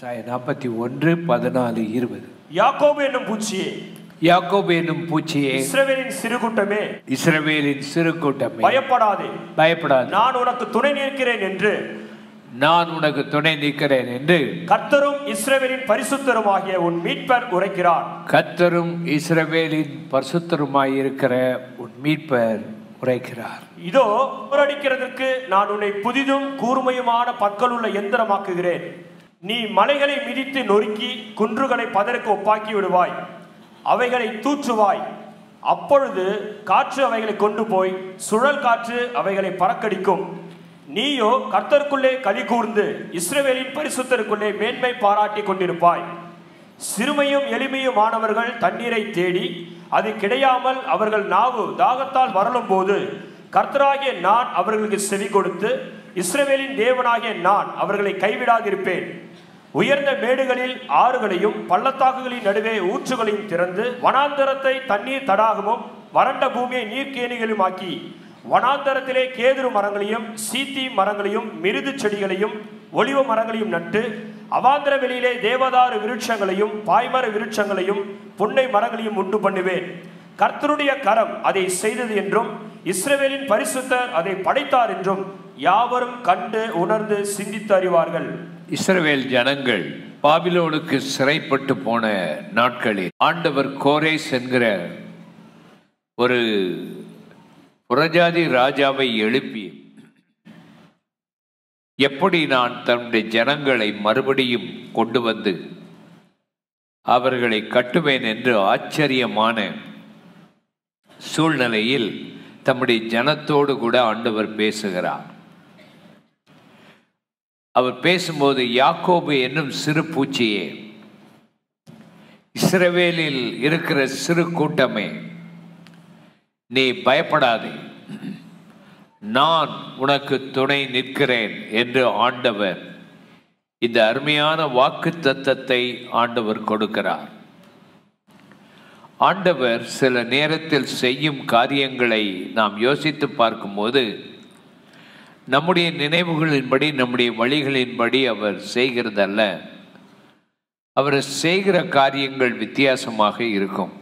ஏசாயா நாற்பத்தி ஒன்று பதினாலு இருபது யாக்கோபு என்னும் பூச்சியே யாக்கோபு என்னும் பூச்சியே இஸ்ரவேலின் சிறுகூட்டமே இஸ்ரவேலின் சிறு கூட்டமே பயப்படாதே பயப்படாது நான் உனக்கு துணை நிற்கிறேன் என்று நான் உனக்கு துணை நிற்கிறேன் என்று கர்த்தரும் இஸ்ரவேலின் பரிசுத்தருமாகிய உன் மீட்பர் உரைக்கிறார் கர்த்தரும் இஸ்ரவேலின் பரிசுத்தருமாயிருக்கிற உன் மீட்பர் உரைக்கிறார் இதோ போரடிக்கிறதற்கு நான் உன்னை புதிதும் கூர்மையுமான பற்களுள்ள எந்திரமாக்குகிறேன் நீ மலைகளை மிதித்து நொறுக்கி குன்றுகளை பதருக்கு ஒப்பாக்கி விடுவாய் அவைகளை தூற்றுவாய் அப்பொழுது காற்று அவைகளை கொண்டு போய் சுழல் காற்று அவைகளை பறக்கடிக்கும் நீயோ கர்த்தருக்குள்ளே களி கூர்ந்து இஸ்ரவேலின் பரிசுத்தருக்குள்ளே மேன்மை பாராட்டி கொண்டிருப்பாய் சிறுமையும் எளிமையுமானவர்கள் தண்ணீரை தேடி அது கிடையாமல் அவர்கள் நாவு தாகத்தால் வரலும் போது கர்த்தராகிய நான் அவர்களுக்கு செவி கொடுத்து இஸ்ரவேலின் தேவனாகிய நான் அவர்களை கைவிடாதிருப்பேன் உயர்ந்த மேடுகளில் ஆறுகளையும் பள்ளத்தாக்குகளின் நடுவே ஊற்றுகளையும் திறந்து வனாந்தரத்தை தண்ணீர் தடாகமும் வறண்ட பூமியை நீர்க்கேணிகளும் ஆக்கி வனாந்தரத்திலே கேதுரு மரங்களையும் சீத்தி மரங்களையும் மிருது செடிகளையும் ஒலிவ மரங்களையும் நட்டு அவாந்தர வெளியிலே தேவதாரு விருட்சங்களையும் பாய்மர விருட்சங்களையும் புன்னை மரங்களையும் உண்டு பண்ணுவேன் கர்த்தருடைய கரம் அதை செய்தது என்றும் இஸ்ரவேலின் பரிசுத்தர் அதை படைத்தார் என்றும் யாவரும் கண்டு உணர்ந்து சிந்தித்து அறிவார்கள் இஸ்ரவேல் ஜனங்கள் பாபிலோனுக்கு சிறைப்பட்டு போன நாட்களில் ஆண்டவர் கோரேஸ் என்கிற ஒரு புறஜாதி ராஜாவை எழுப்பி எப்படி நான் தன்னுடைய ஜனங்களை மறுபடியும் கொண்டு வந்து அவர்களை கட்டுவேன் என்று ஆச்சரியமான சூழ்நிலையில் தம்முடைய ஜனத்தோடு கூட ஆண்டவர் பேசுகிறார் அவர் பேசும்போது யாக்கோபு என்னும் சிறு பூச்சியே இஸ்ரவேலில் இருக்கிற சிறு கூட்டமே நீ பயப்படாதே நான் உனக்கு துணை நிற்கிறேன் என்று ஆண்டவர் இந்த அருமையான வாக்கு தத்தத்தை ஆண்டவர் கொடுக்கிறார் ஆண்டவர் சில நேரத்தில் செய்யும் காரியங்களை நாம் யோசித்து பார்க்கும்போது நம்முடைய நினைவுகளின்படி நம்முடைய வழிகளின்படி அவர் செய்கிறதல்ல அவர் செய்கிற காரியங்கள் வித்தியாசமாக இருக்கும்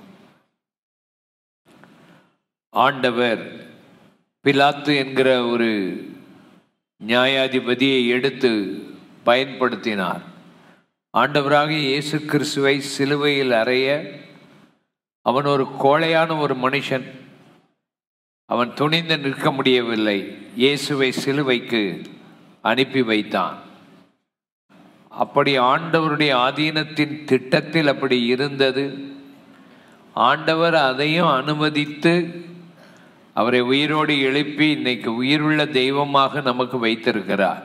ஆண்டவர் பிலாத்து என்கிற ஒரு நியாயாதிபதியை எடுத்து பயன்படுத்தினார் ஆண்டவராக இயேசு கிறிஸ்துவை சிலுவையில் அறைய அவன் ஒரு கோழையான ஒரு மனுஷன் அவன் துணிந்து நிற்க முடியவில்லை இயேசுவை சிலுவைக்கு அனுப்பி வைத்தான் அப்படி ஆண்டவருடைய ஆதீனத்தின் திட்டத்தில் அப்படி இருந்தது ஆண்டவர் அதையும் அனுமதித்து அவரை உயிரோடு எழுப்பி இன்னைக்கு உயிருள்ள தெய்வமாக நமக்கு வைத்திருக்கிறார்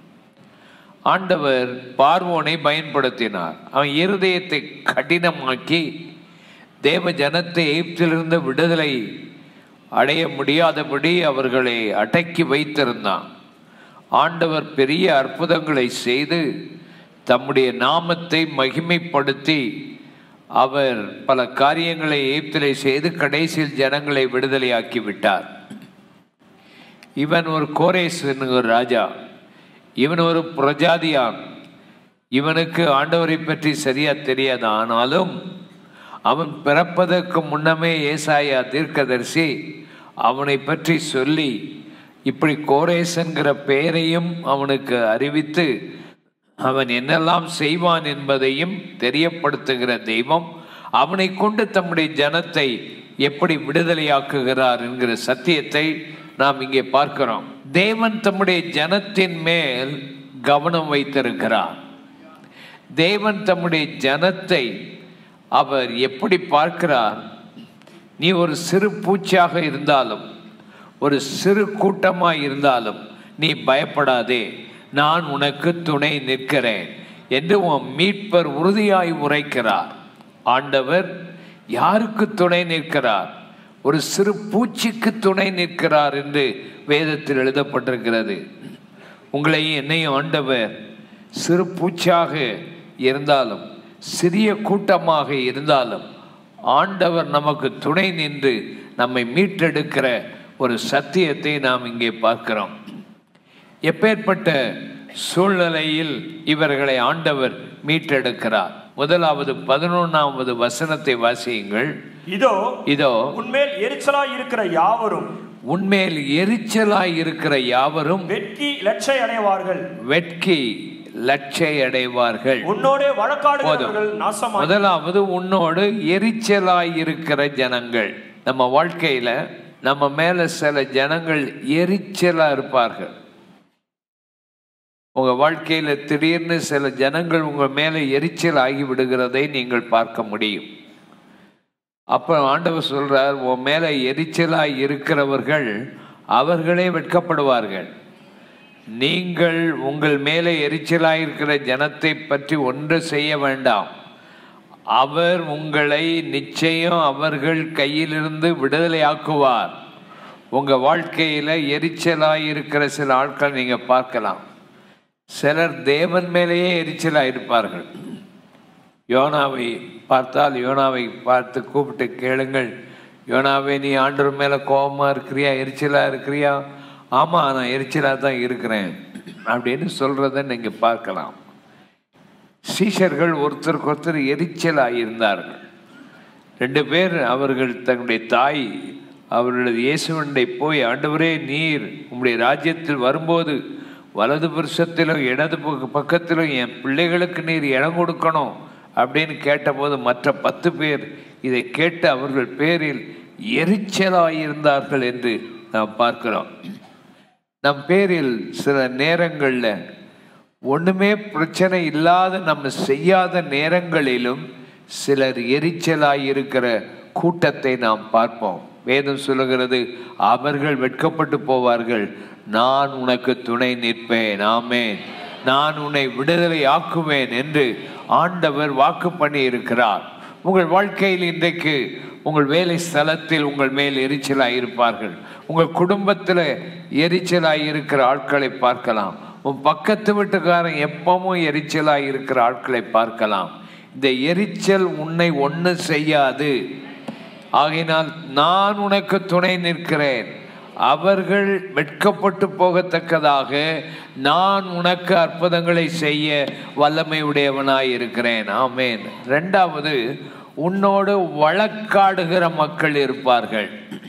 ஆண்டவர் பார்வோனை பயன்படுத்தினார் அவன் இருதயத்தை கடினமாக்கி தேவ ஜனத்தை எகிப்திலிருந்து விடுதலை அடைய முடியாதபடி அவர்களை அடக்கி வைத்திருந்தான் ஆண்டவர் பெரிய அற்புதங்களை செய்து தம்முடைய நாமத்தை மகிமைப்படுத்தி அவர் பல காரியங்களை எகிப்திலே செய்து கடைசியில் ஜனங்களை விடுதலையாக்கி விட்டார் இவன் ஒரு கோரேஸ் ஒரு ராஜா இவன் ஒரு பிரஜாதியான் இவனுக்கு ஆண்டவரை பற்றி சரியா தெரியாது ஆனாலும் அவன் பிறப்பதற்கு முன்னமே ஏசாயா தீர்க்கதரிசி அவனை பற்றி சொல்லி இப்படி கோரேஸ் என்கிற பெயரையும் அவனுக்கு அறிவித்து அவன் என்னெல்லாம் செய்வான் என்பதையும் தெரியப்படுத்துகிற தெய்வம் அவனை கொண்டு தம்முடைய ஜனத்தை எப்படி விடுதலையாக்குகிறார் என்கிற சத்தியத்தை நாம் இங்கே பார்க்கிறோம் தேவன் தம்முடைய ஜனத்தின் மேல் கவனம் வைத்திருக்கிறார் தேவன் தம்முடைய ஜனத்தை அவர் எப்படி பார்க்கிறார் நீ ஒரு சிறு பூச்சியாக இருந்தாலும் ஒரு சிறு கூட்டமாக இருந்தாலும் நீ பயப்படாதே நான் உனக்கு துணை நிற்கிறேன் என்று உன் மீட்பர் உறுதியாய் உரைக்கிறார் ஆண்டவர் யாருக்கு துணை நிற்கிறார் ஒரு சிறு பூச்சிக்கு துணை நிற்கிறார் என்று வேதத்தில் எழுதப்பட்டிருக்கிறது உங்களையும் என்னையும் ஆண்டவர் சிறு பூச்சாக இருந்தாலும் சிறிய கூட்டமாக இருந்தாலும் ஆண்டவர் நமக்கு துணை நின்று நம்மை மீட்டெடுக்கிற ஒரு சத்தியத்தை நாம் இங்கே பார்க்கிறோம் எப்பேற்பட்ட சூழ்நிலையில் இவர்களை ஆண்டவர் மீட்டெடுக்கிறார் முதலாவது பதினொன்னாவது வசனத்தை வாசியுங்கள் இதோ இதோ உன்மேல் எரிச்சலாய் இருக்கிற யாவரும் உன்மேல் எரிச்சலாய் இருக்கிற யாவரும் வெட்கி இலட்சை அடைவார்கள் வெட்கி லட்சை அடைவார்கள் உன்னோடே வழக்காடுகிறவர்கள் நாசமாய் முதலாவது உன்னோடு எரிச்சலாய் இருக்கிற ஜனங்கள் நம்ம வாழ்க்கையில நம்ம மேல சில ஜனங்கள் எரிச்சலா இருப்பார்கள் உங்க வாழ்க்கையில திடீர்னு சில ஜனங்கள் உங்க மேல எரிச்சல் ஆகி விடுகிறதை நீங்கள் பார்க்க முடியும் அப்ப ஆண்டவர் சொல்றார் உன் மேல எரிச்சலாய் இருக்கிறவர்கள் அவர்களே வெட்கப்படுவார்கள் நீங்கள் உங்கள் மேலே எரிச்சலாய் இருக்கிற ஜனத்தை பற்றி ஒன்று செய்ய வேண்டாம் அவர் உங்களை நிச்சயம் அவர்கள் கையிலிருந்து விடுதலையாக்குவார் உங்க வாழ்க்கையில எரிச்சலாய் இருக்கிற சில ஆட்கள் நீங்க பார்க்கலாம் சிலர் தேவன் மேலேயே எரிச்சலாய் இருப்பார்கள் யோனாவை பார்த்தால் யோனாவை பார்த்து கூப்பிட்டு கேளுங்கள் யோனாவே நீ ஆண்டவர் மேலே கோபமா இருக்கிறியா எரிச்சலா இருக்கிறியா ஆமாம் நான் எரிச்சலாக தான் இருக்கிறேன் அப்படின்னு சொல்கிறத நீங்கள் பார்க்கலாம் சீஷர்கள் ஒருத்தருக்கு ஒருத்தர் எரிச்சலாக இருந்தார்கள் ரெண்டு பேர் அவர்கள் தன்னுடைய தாய் அவர்களது இயேசுவண்டை போய் ஆண்டவரே நீர் உம்முடைய ராஜ்யத்தில் வரும்போது வலது புருஷத்திலும் இடது பக்க- பக்கத்திலும் என் பிள்ளைகளுக்கு நீர் இடம் கொடுக்கணும் அப்படின்னு கேட்டபோது மற்ற பத்து பேர் இதை கேட்டு அவர்கள் பேரில் எரிச்சலாயிருந்தார்கள் என்று நாம் பார்க்கிறோம் நம் பேரில் சில நேரங்களில் ஒண்ணுமே பிரச்சனை இல்லாத நம்ம செய்யாத நேரங்களிலும் சிலர் எரிச்சலாய் இருக்கிற கூட்டத்தை நாம் பார்ப்போம் வேதம் சொல்லுகிறது அவர்கள் வெட்கப்பட்டு போவார்கள் நான் உனக்கு துணை நிற்பேன் ஆமேன் நான் உன்னை விடுதலை ஆக்குவேன் என்று ஆண்டவர் வாக்கு பண்ணி இருக்கிறார் உங்கள் வாழ்க்கையில் இன்றைக்கு உங்கள் வேலை ஸ்தலத்தில் உங்கள் மேல் எரிச்சலாய் இருப்பார்கள் உங்கள் குடும்பத்தில் எரிச்சலாய் இருக்கிற ஆட்களை பார்க்கலாம் உன் பக்கத்து வீட்டுக்காரன் எப்பவும் எரிச்சலாய் இருக்கிற ஆட்களை பார்க்கலாம் இந்த எரிச்சல் உன்னை ஒன்றும் செய்யாது ஆகையினால் நான் உனக்கு துணை நிற்கிறேன் அவர்கள் வெட்கப்பட்டு போகத்தக்கதாக நான் உனக்கு அற்புதங்களை செய்ய வல்லமை உடையவனாய் இருக்கிறேன் ஆமேன் ரெண்டாவது உன்னோடு வழக்காடுகிற மக்கள் இருப்பார்கள்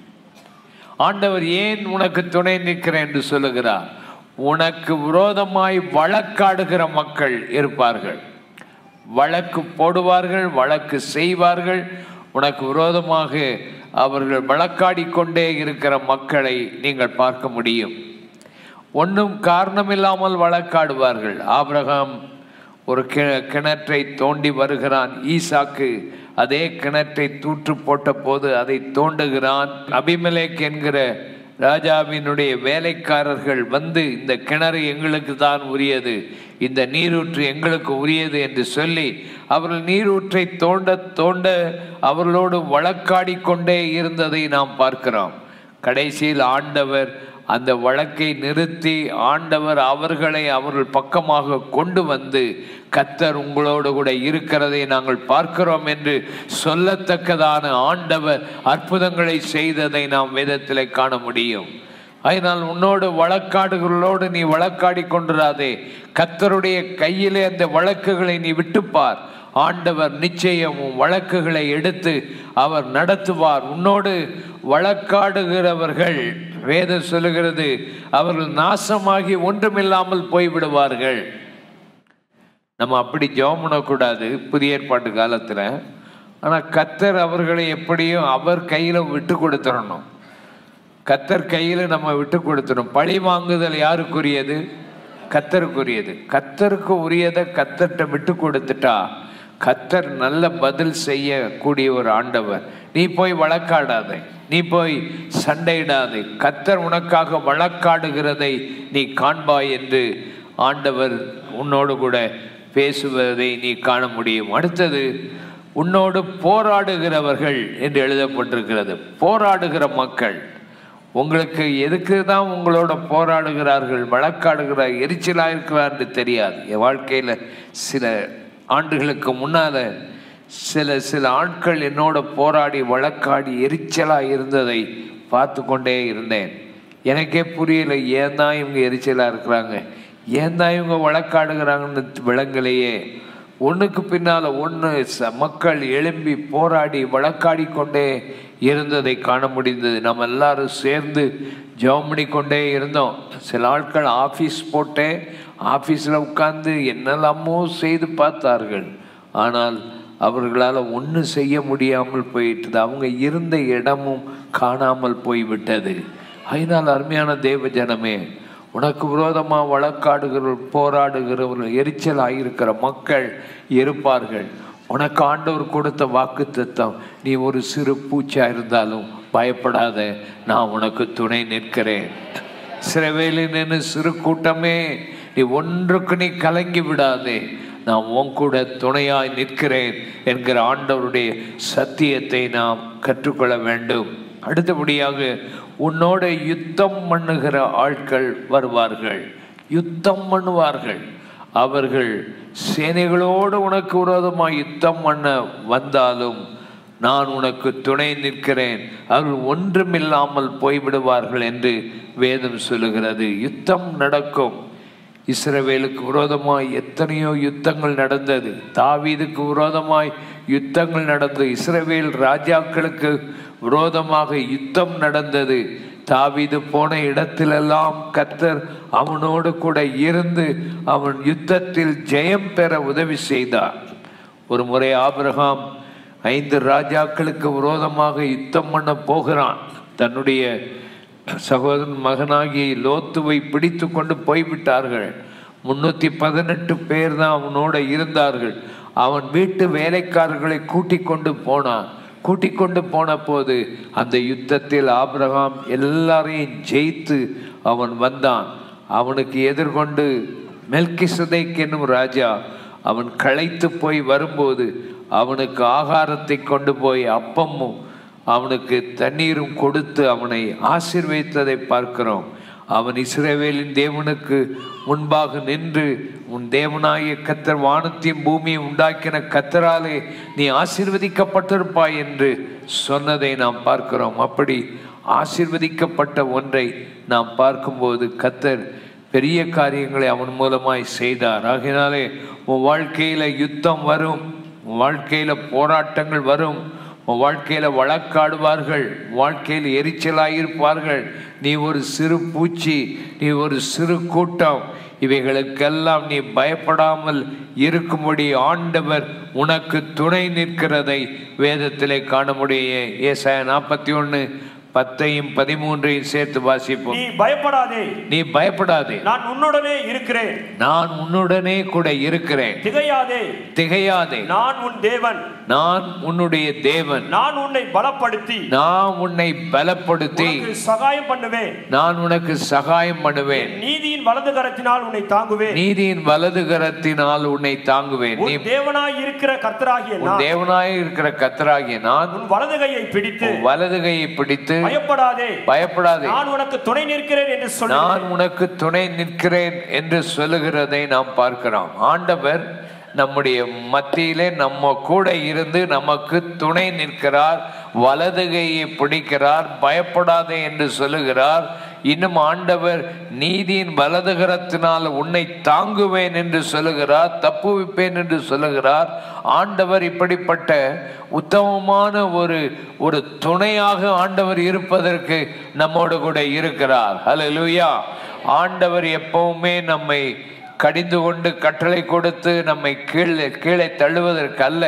ஆண்டவர் ஏன் உனக்கு துணை நிற்கிறேன் என்று சொல்லுகிறார் உனக்கு விரோதமாய் வழக்காடுகிற மக்கள் இருப்பார்கள் வழக்கு போடுவார்கள் வழக்கு செய்வார்கள் உனக்கு விரோதமாக அவர்கள் வழக்காடி கொண்டே இருக்கிற மக்களை நீங்கள் பார்க்க முடியும் ஒன்றும் காரணமில்லாமல் வழக்காடுவார்கள் ஆபிரகாம் ஒரு கி- கிணற்றை தோண்டி வருகிறான் ஈசாக்கு அதே கிணற்றை தூற்று போட்ட போது அதை தோண்டுகிறான் அபிமெலேக் என்கிற ராஜாவினுடைய வேலைக்காரர்கள் வந்து இந்த கிணறு எங்களுக்கு தான் உரியது இந்த நீரூற்று எங்களுக்கு உரியது என்று சொல்லி அவர்கள் நீரூற்றை தோண்ட தோண்ட அவர்களோடு வழக்காடி கொண்டே இருந்ததை நாம் பார்க்கிறோம் கடைசியில் ஆண்டவர் அந்த வழக்கை நிறுத்தி ஆண்டவர் அவர்களை அவர்கள் பக்கமாக கொண்டு வந்து கத்தர் உங்களோடு கூட இருக்கிறதை நாங்கள் பார்க்கிறோம் என்று சொல்லத்தக்கதான ஆண்டவர் அற்புதங்களை செய்ததை நாம் வேதத்திலே காண முடியும் அதனால் உன்னோடு வழக்காடுகளோடு நீ வழக்காடி கொண்டிராதே கத்தருடைய கையிலே அந்த வழக்குகளை நீ விட்டுப்பார் ஆண்டவர் நிச்சயம் உன் வழக்குகளை எடுத்து அவர் நடத்துவார் உன்னோடு வழக்காடுகிறவர்கள் வேதம் சொல்லுகிறது அவர்கள் நாசமாகி ஒன்றுமில்லாமல் போய்விடுவார்கள் நம்ம அப்படி ஜெபம் பண்ணக்கூடாது புதிய ஏற்பாட்டு காலத்தில் ஆனால் கத்தர் அவர்களை எப்படியும் அவர் கையில் விட்டு கொடுத்துடணும் கத்தர் கையில் நம்ம விட்டு கொடுத்துடணும் பழி வாங்குதல் யாருக்குரியது கத்தருக்குரியது கத்தருக்கு உரியதை கத்தர்கிட்ட விட்டு கொடுத்துட்டா கத்தர் நல்ல பதில் செய்யக்கூடிய ஒரு ஆண்டவர் நீ போய் வழக்காடாதே நீ போய் சண்டையிடாதே கத்தர் உனக்காக வழக்காடுகிறதை நீ காண்பாய் என்று ஆண்டவர் உன்னோடு கூட பேசுவதை நீ காண முடியும் அடுத்தது உன்னோடு போராடுகிறவர்கள் என்று எழுதப்பட்டிருக்கிறது போராடுகிற மக்கள் உங்களுக்கு எதுக்கு தான் உங்களோட போராடுகிறார்கள் வழக்காடுகிற எரிச்சலாக இருக்கிறார்னு தெரியாது என் வாழ்க்கையில் சில ஆண்டுகளுக்கு முன்னால சில சில ஆட்கள் என்னோட போராடி வழக்காடி எரிச்சலாக இருந்ததை பார்த்து கொண்டே இருந்தேன் எனக்கே புரியல ஏன் தான் இவங்க எரிச்சலாக இருக்கிறாங்க ஏன் தான் இவங்க வழக்காடுகிறாங்கன்னு விளங்கலையே ஒன்றுக்கு பின்னால் ஒன்று ச மக்கள் எழும்பி போராடி வழக்காடி கொண்டே இருந்ததை காண முடிந்தது நம்ம எல்லாரும் சேர்ந்து ஜெபம் பண்ணி கொண்டே இருந்தோம் சில ஆட்கள் ஆஃபீஸ் போட்டே ஆஃபீஸில் உட்கார்ந்து என்னெல்லாமோ செய்து பார்த்தார்கள் ஆனால் அவர்களால் ஒன்றும் செய்ய முடியாமல் போயிட்டது அவங்க இருந்த இடமும் காணாமல் போய்விட்டது அதனால் அருமையான தேவ ஜனமே உனக்கு விரோதமாக வழக்காடுகிறவர்கள் போராடுகிறவர்கள் எரிச்சலாக இருக்கிற மக்கள் இருப்பார்கள் உனக்கு ஆண்டவர் கொடுத்த வாக்கு தத்தம் நீ ஒரு சிறு பூச்சா இருந்தாலும் பயப்படாத நான் உனக்கு துணை நிற்கிறேன் சிறவேலில் நின்று சிறு கூட்டமே நீ ஒன்றுக்கு நீ கலங்கி விடாதே நான் உன் கூட துணையாய் நிற்கிறேன் என்கிற ஆண்டவருடைய சத்தியத்தை நாம் கற்றுக்கொள்ள வேண்டும் அடுத்தபடியாக உன்னோட யுத்தம் பண்ணுகிற ஆட்கள் வருவார்கள் யுத்தம் பண்ணுவார்கள் அவர்கள் சேனைகளோடு உனக்கு விரோதமாக யுத்தம் பண்ண வந்தாலும் நான் உனக்கு துணை நிற்கிறேன் அவர்கள் ஒன்றுமில்லாமல் போய்விடுவார்கள் என்று வேதம் சொல்லுகிறது யுத்தம் நடக்கும் இஸ்ரவேலுக்கு விரோதமாய் எத்தனையோ யுத்தங்கள் நடந்தது தாவீதுக்கு விரோதமாய் யுத்தங்கள் நடந்தது இஸ்ரவேல் ராஜாக்களுக்கு விரோதமாக யுத்தம் நடந்தது தாவீது போன இடத்திலெல்லாம் கத்தர் அவனோடு கூட இருந்து அவன் யுத்தத்தில் ஜெயம் பெற உதவி செய்தார் ஒரு முறை ஆபிரகாம் ஐந்து ராஜாக்களுக்கு விரோதமாக யுத்தம் பண்ண போகிறான் தன்னுடைய சகோதரன் மகனாகிய லோத்துவை பிடித்து கொண்டு போய்விட்டார்கள் முன்னூற்றி பதினெட்டு பேர் தான் அவனோட இருந்தார்கள் அவன் வீட்டு வேலைக்காரர்களை கூட்டிக் கொண்டு போனான் கூட்டிக் கொண்டு போன போது அந்த யுத்தத்தில் ஆபிரகாம் எல்லாரையும் ஜெயித்து அவன் வந்தான் அவனுக்கு எதிர்கொண்டு மெல்கிசதைக் என்னும் ராஜா அவன் களைத்து போய் வரும்போது அவனுக்கு ஆகாரத்தை கொண்டு போய் அப்பமும் அவனுக்கு தண்ணீரும் கொடுத்து அவனை ஆசீர்வதித்ததை பார்க்கிறோம் அவன் இஸ்ரவேலின் தேவனுக்கு முன்பாக நின்று உன் தேவனாகிய கத்தர் வானத்தையும் பூமியை உண்டாக்கின கத்தராலே நீ ஆசீர்வதிக்கப்பட்டிருப்பாய் என்று சொன்னதை நாம் பார்க்கிறோம் அப்படி ஆசீர்வதிக்கப்பட்ட ஒன்றை நாம் பார்க்கும்போது கத்தர் பெரிய காரியங்களை அவன் மூலமாய் செய்தார் ஆகையினாலே உன் வாழ்க்கையில யுத்தம் வரும் உன் வாழ்க்கையில போராட்டங்கள் வரும் உன் வாழ்க்கையில வழக்காடுவார்கள் வாழ்க்கையில் எரிச்சலாயிருப்பார்கள் நீ ஒரு சிறு பூச்சி நீ ஒரு சிறு கூட்டம் இவைகளுக்கெல்லாம் நீ பயப்படாமல் இருக்கும்படி ஆண்டவர் உனக்கு துணை நிற்கிறதை வேதத்திலே காண முடியும் ஏசாய நாற்பத்தி ஒன்று பத்தையும் பதிமூன்றையும் சேர்த்து வாசிப்போம் நீ பயப்படாதே நீ பயப்படாதே நான் உன்னுடனே இருக்கிறேன் நான் உன்னுடனே கூட இருக்கிறேன் திகையாதே திகையாதே நான் உன் தேவன் நான் உன்னுடைய தேவன் நான் உன்னை பலப்படுத்தி நான் உன்னை பலப்படுத்தி உனக்கு சகாயம் பண்ணுவேன் நான் உனக்கு சகாயம் பண்ணுவேன் என் நீதியின் வலது கரத்தினால் உன்னை தாங்குவேன் நீதியின் வலது கரத்தினால் உன்னை தாங்குவேன் நீ உன் தேவனாய் இருக்கிற கர்த்தராகிய உன் நான் தேவனாய் இருக்கிற கத்தராகிய நான் உன் வலது கையை பிடித்து உன் வலது கையை பிடித்து பயப்படாதே பயப்படாதே நான் உனக்கு துணை நிற்கிறேன் என்று சொல்லி நான் உனக்கு துணை நிற்கிறேன் என்று சொல்லுகிறதை நாம் பார்க்கிறோம் ஆண்டவர் நம்முடைய மத்தியிலே நம்ம கூட இருந்து நமக்கு துணை நிற்கிறார் வலதுகையை பிடிக்கிறார் பயப்படாதே என்று சொல்லுகிறார் இன்னும் ஆண்டவர் நீதியின் வலதுகரத்தினால் உன்னை தாங்குவேன் என்று சொல்லுகிறார் தப்புவிப்பேன் என்று சொல்லுகிறார் ஆண்டவர் இப்படிப்பட்ட உத்தமமான ஒரு ஒரு துணையாக ஆண்டவர் இருப்பதற்கு நம்மோடு கூட இருக்கிறார் ஹalleluya ஆண்டவர் எப்பவுமே நம்மை கடிந்து கொண்டு கட்டளை கொடுத்து நம்மை கீழே கீழே தள்ளுவதற்கு அல்ல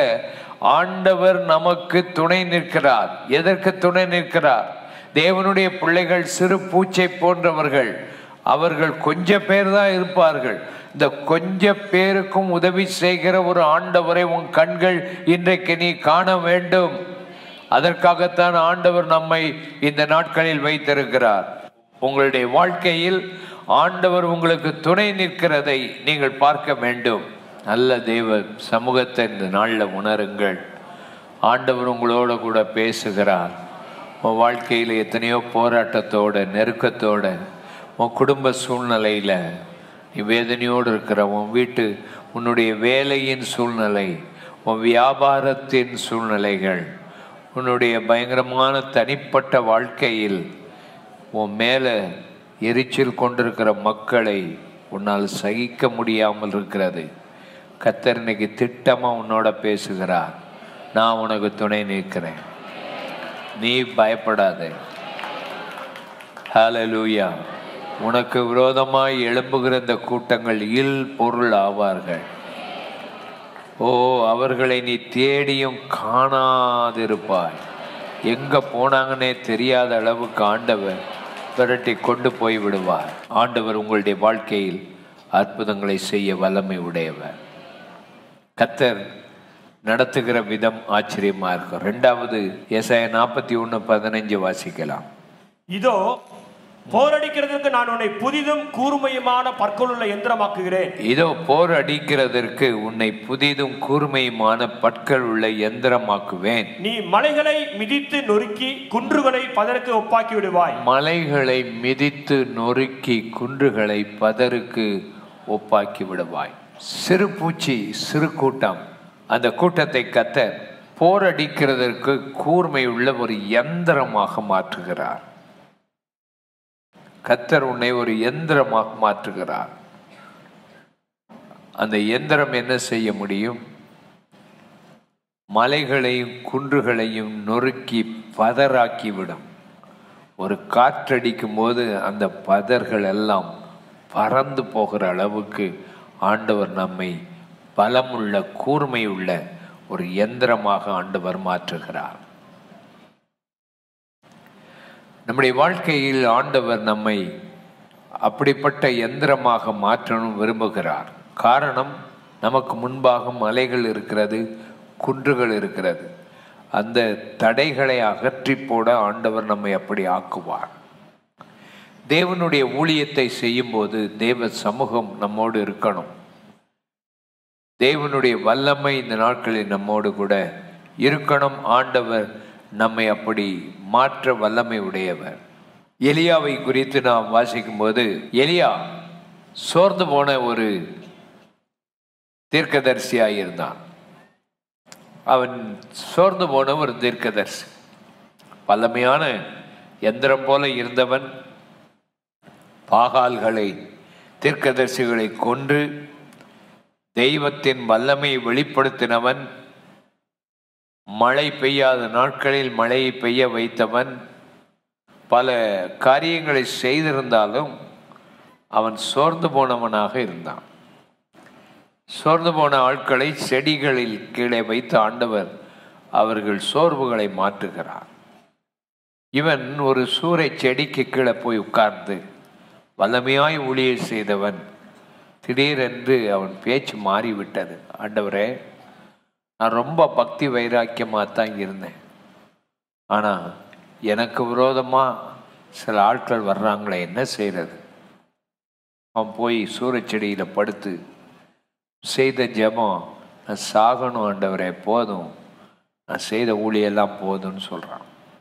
ஆண்டவர் நமக்கு துணை நிற்கிறார் எதற்கு துணை நிற்கிறார் தேவனுடைய பிள்ளைகள் சிறு பூச்சை போன்றவர்கள் அவர்கள் கொஞ்ச பேர் தான் இருப்பார்கள் இந்த கொஞ்ச பேருக்கும் உதவி செய்கிற ஒரு ஆண்டவரை உன் கண்கள் இன்றைக்கு நீ காண வேண்டும் அதற்காகத்தான் ஆண்டவர் நம்மை இந்த நாட்களில் வைத்திருக்கிறார் உங்களுடைய வாழ்க்கையில் ஆண்டவர் உங்களுக்கு துணை நிற்கிறதை நீங்கள் பார்க்க வேண்டும் நல்ல தெய்வ சமூகத்தை இந்த நாளில் உணருங்கள் ஆண்டவர் உங்களோட கூட பேசுகிறார் உன் வாழ்க்கையில் எத்தனையோ போராட்டத்தோட நெருக்கத்தோட உன் குடும்ப சூழ்நிலையில் நீ வேதனையோடு இருக்கிற உன் வீட்டு உன்னுடைய வேலையின் சூழ்நிலை உன் வியாபாரத்தின் சூழ்நிலைகள் உன்னுடைய பயங்கரமான தனிப்பட்ட வாழ்க்கையில் உன் மேலே எரிச்சல் கொண்டிருக்கிற மக்களை உன்னால் சகிக்க முடியாமல் இருக்கிறது கத்தர் இன்னைக்கு திட்டமா உன்னோட பேசுகிறார் நான் உனக்கு துணை நிற்கிறேன் நீ பயப்படாதே ஹalleluya உனக்கு விரோதமாய் எழும்புகிற இந்த கூட்டங்கள் இல் பொருள் ஆவார்கள் ஓ அவர்களை நீ தேடியும் காணாதிருப்பாய் எங்க போனாங்கன்னே தெரியாத அளவுக்கு ஆண்டவர் விரட்டி கொண்டு போய் விடுவார் ஆண்டவர் உங்களுடைய வாழ்க்கையில் அற்புதங்களை செய்ய வல்லமை உடையவர் கத்தர் நடத்துகிற விதம் ஆச்சரியமா இருக்கும் ரெண்டாவது ஏசாய நாற்பத்தி ஒன்று பதினஞ்சு வாசிக்கலாம் இதோ போரடிக்கிறதுக்கு நான் உன்னை புதிதும் கூர்மையுமான பற்களுள்ள எந்திரமாக்குகிறேன் இதோ போர் அடிக்கிறதற்கு உன்னை புதிதும் கூர்மையுமான பற்கள் உள்ள எந்திரமாக்குவேன் நீ மலைகளை மிதித்து நொறுக்கி குன்றுகளை பதருக்கு ஒப்பாக்கி விடுவாய் மலைகளை மிதித்து நொறுக்கி குன்றுகளை பதருக்கு ஒப்பாக்கி விடுவாய் சிறு பூச்சி சிறு கூட்டம் அந்த கூட்டத்தை கத்த போரடிக்கிறதற்கு கூர்மை உள்ள ஒரு யந்திரமாக மாற்றுகிறார் கத்தர் உன்னை ஒரு எந்திரமாக மாற்றுகிறார் அந்த எந்திரம் என்ன செய்ய முடியும் மலைகளையும் குன்றுகளையும் நொறுக்கி பதறாக்கி விடும் ஒரு காற்றடிக்கும் போது அந்த பதர்கள் எல்லாம் பறந்து போகிற அளவுக்கு ஆண்டவர் நம்மை பலமுள்ள கூர்மை உள்ள ஒரு எந்திரமாக ஆண்டவர் மாற்றுகிறார் நம்முடைய வாழ்க்கையில் ஆண்டவர் நம்மை அப்படிப்பட்ட எந்திரமாக மாற்றணும் விரும்புகிறார் காரணம் நமக்கு முன்பாக மலைகள் இருக்கிறது குன்றுகள் இருக்கிறது அந்த தடைகளை அகற்றி போட ஆண்டவர் நம்மை அப்படி ஆக்குவார் தேவனுடைய ஊழியத்தை செய்யும்போது தேவ சமூகம் நம்மோடு இருக்கணும் தேவனுடைய வல்லமை இந்த நாட்களில் நம்மோடு கூட இருக்கணும் ஆண்டவர் நம்மை அப்படி மாற்ற வல்லமை உடையவர் எலியாவை குறித்து நாம் வாசிக்கும்போது எலியா சோர்ந்து போன ஒரு தீர்க்கதரிசியாக இருந்தான் அவன் சோர்ந்து போன ஒரு தீர்க்கதரிசி வல்லமையான எந்திரம் போல இருந்தவன் பாகால்களை தீர்க்கதரிசிகளை கொன்று தெய்வத்தின் வல்லமையை வெளிப்படுத்தினவன் மழை பெய்யாத நாட்களில் மழையை பெய்ய வைத்தவன் பல காரியங்களை செய்திருந்தாலும் அவன் சோர்ந்து போனவனாக இருந்தான் சோர்ந்து போன ஆட்களை செடிகளில் கீழே வைத்து ஆண்டவர் அவர்கள் சோர்வுகளை மாற்றுகிறார் இவன் ஒரு சூறை செடிக்கு கீழே போய் உட்கார்ந்து வல்லமையாய் ஊழியர் செய்தவன் திடீரென்று அவன் பேச்சு மாறிவிட்டது ஆண்டவரே நான் ரொம்ப பக்தி வைராக்கியமாக தான் இருந்தேன் ஆனால் எனக்கு விரோதமாக சில ஆட்கள் வர்றாங்களே என்ன செய்கிறது அவன் போய் சூறச்செடியில் படுத்து செய்த ஜெபம் நான் சாகணும் ஆண்டவரே போதும் நான் செய்த ஊழியெல்லாம் போதும்னு சொல்கிறான்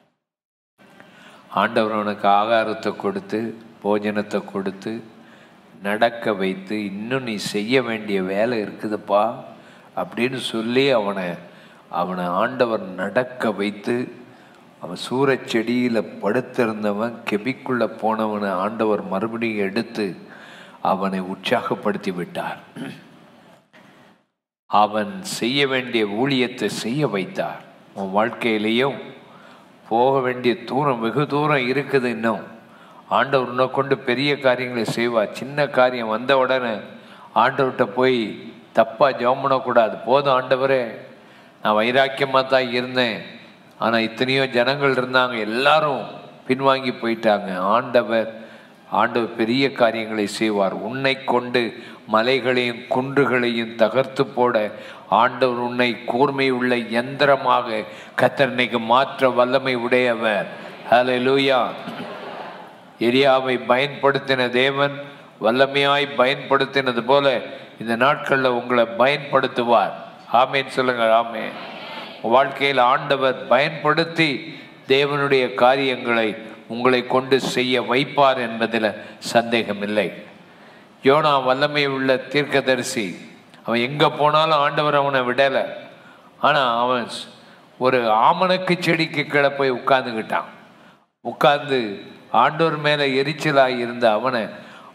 ஆண்டவர் அவனுக்கு ஆகாரத்தை கொடுத்து போஜனத்தை கொடுத்து நடக்க வைத்து இன்னும் நீ செய்ய வேண்டிய வேலை இருக்குதுப்பா அப்படின்னு சொல்லி அவனை அவனை ஆண்டவர் நடக்க வைத்து அவன் சூறச்செடியில் படுத்திருந்தவன் கெபிக்குள்ளே போனவனை ஆண்டவர் மறுபடியும் எடுத்து அவனை உற்சாகப்படுத்தி விட்டார் அவன் செய்ய வேண்டிய ஊழியத்தை செய்ய வைத்தார் உன் வாழ்க்கையிலையும் போக வேண்டிய தூரம் வெகு தூரம் இருக்குது இன்னும் ஆண்டவர் உன்னை கொண்டு பெரிய காரியங்களை செய்வார் சின்ன காரியம் வந்த உடனே ஆண்டவர்கிட்ட போய் தப்பாக ஜெபம் பண்ணக்கூடாது போதும் ஆண்டவரே நான் வைராக்கியமாக தான் இருந்தேன் ஆனால் இத்தனையோ ஜனங்கள் இருந்தாங்க எல்லாரும் பின்வாங்கி போயிட்டாங்க ஆண்டவர் ஆண்டவர் பெரிய காரியங்களை செய்வார் உன்னை கொண்டு மலைகளையும் குன்றுகளையும் தகர்த்து போட ஆண்டவர் உன்னை கூர்மை உள்ள எந்திரமாக கத்தர் இன்னைக்கு மாற்ற வல்லமை உடையவர் ஹலே லூயா எரியாவை பயன்படுத்தின தேவன் வல்லமையாய் பயன்படுத்தினது போல இந்த நாட்களில் உங்களை பயன்படுத்துவார் ஆமேன்னு சொல்லுங்க ஆமே வாழ்க்கையில் ஆண்டவர் பயன்படுத்தி தேவனுடைய காரியங்களை உங்களை கொண்டு செய்ய வைப்பார் என்பதில் சந்தேகமில்லை யோனா வல்லமை உள்ள தீர்க்கதரிசி அவன் எங்கே போனாலும் ஆண்டவர் அவனை விடலை ஆனால் அவன் ஒரு ஆமணக்கு செடிக்கு கீழே போய் உட்கார்ந்துக்கிட்டான் உட்கார்ந்து ஆண்டவர் மேலே எரிச்சலாக இருந்த அவனை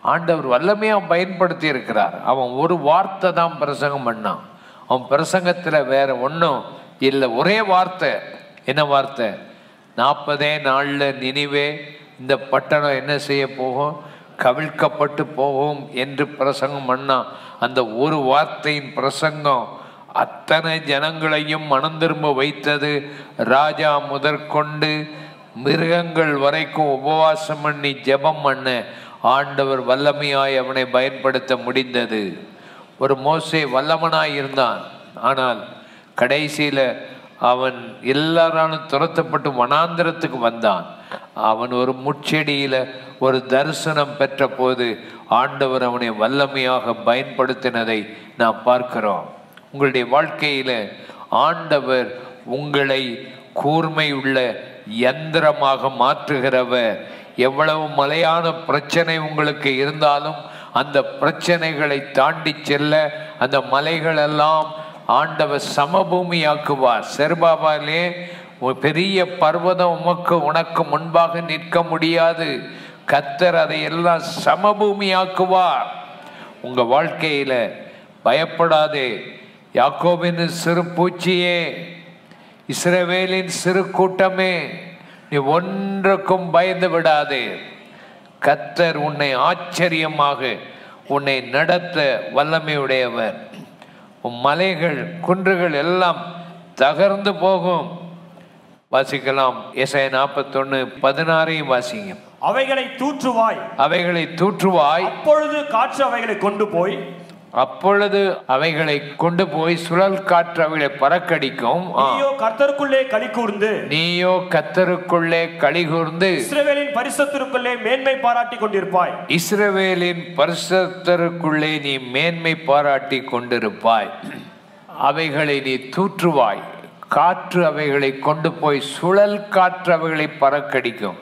ஆண்டவர் வல்லமையாக பயன்படுத்தி இருக்கிறார் அவன் ஒரு வார்த்தை தான் பிரசங்கம் பண்ணான் அவன் பிரசங்கத்தில் வேற ஒன்றும் இல்லை ஒரே வார்த்தை என்ன வார்த்தை நாற்பதே நாளில் நினைவே இந்த பட்டணம் என்ன செய்ய போகும் கவிழ்க்கப்பட்டு போகும் என்று பிரசங்கம் பண்ணான் அந்த ஒரு வார்த்தையின் பிரசங்கம் அத்தனை ஜனங்களையும் மனம் திரும்ப வைத்தது ராஜா முதற்கொண்டு மிருகங்கள் வரைக்கும் உபவாசம் பண்ணி ஜெபம் பண்ண ஆண்டவர் வல்லமையாய் அவனை பயன்படுத்த முடிந்தது ஒரு மோசே வல்லவனாய் இருந்தான் ஆனால் கடைசியில் அவன் எல்லாராலும் துரத்தப்பட்டு வனாந்திரத்துக்கு வந்தான் அவன் ஒரு முட்செடியில ஒரு தரிசனம் பெற்ற போது ஆண்டவர் அவனை வல்லமையாக பயன்படுத்தினதை நாம் பார்க்கிறோம் உங்களுடைய வாழ்க்கையில ஆண்டவர் உங்களை கூர்மையுள்ள யந்திரமாக மாற்றுகிறவர் எவ்வளவு மலையான பிரச்சனை உங்களுக்கு இருந்தாலும் அந்த பிரச்சனைகளை தாண்டி செல்ல அந்த மலைகளெல்லாம் ஆண்டவர் சமபூமியாக்குவார் செருபாபாலே ஒரு பெரிய பர்வதம் உமக்கு உனக்கு முன்பாக நிற்க முடியாது கத்தர் அதை எல்லாம் சமபூமியாக்குவார் உங்க வாழ்க்கையில பயப்படாதே யாக்கோபின் சிறு பூச்சியே இஸ்ரவேலின் சிறு கூட்டமே நீ ஒன்றுக்கும் பயந்து விடாதே கத்தர் உன்னை ஆச்சரியமாக உன்னை நடத்த வல்லமையுடையவர் உன் மலைகள் குன்றுகள் எல்லாம் தகர்ந்து போகும் வாசிக்கலாம் எஸ்ஐ நாற்பத்தொன்னு பதினாறையும் வாசிங்க அவைகளை தூற்றுவாய் அவைகளை தூற்றுவாய் அப்பொழுது காற்று அவைகளை கொண்டு போய் அப்பொழுது அவைகளை கொண்டு போய் சுழல் காற்று அவைகளை பறக்கடிக்கும் ஆ. நீயோ கர்த்தருக்குள்ளே களி கூர்ந்து நீயோ கத்தருக்குள்ளே கலிகூர்ந்து இஸ்ரவேலின் பரிசுத்திற்குள்ளே மேன்மை பாராட்டி கொண்டிருப்பாய் இஸ்ரவேலின் பரிசுத்தருக்குள்ளே நீ மேன்மை பாராட்டி கொண்டிருப்பாய் அவைகளை நீ தூற்றுவாய் காற்று அவைகளை கொண்டு போய் சுழல் காற்று அவைகளை பறக்கடிக்கும்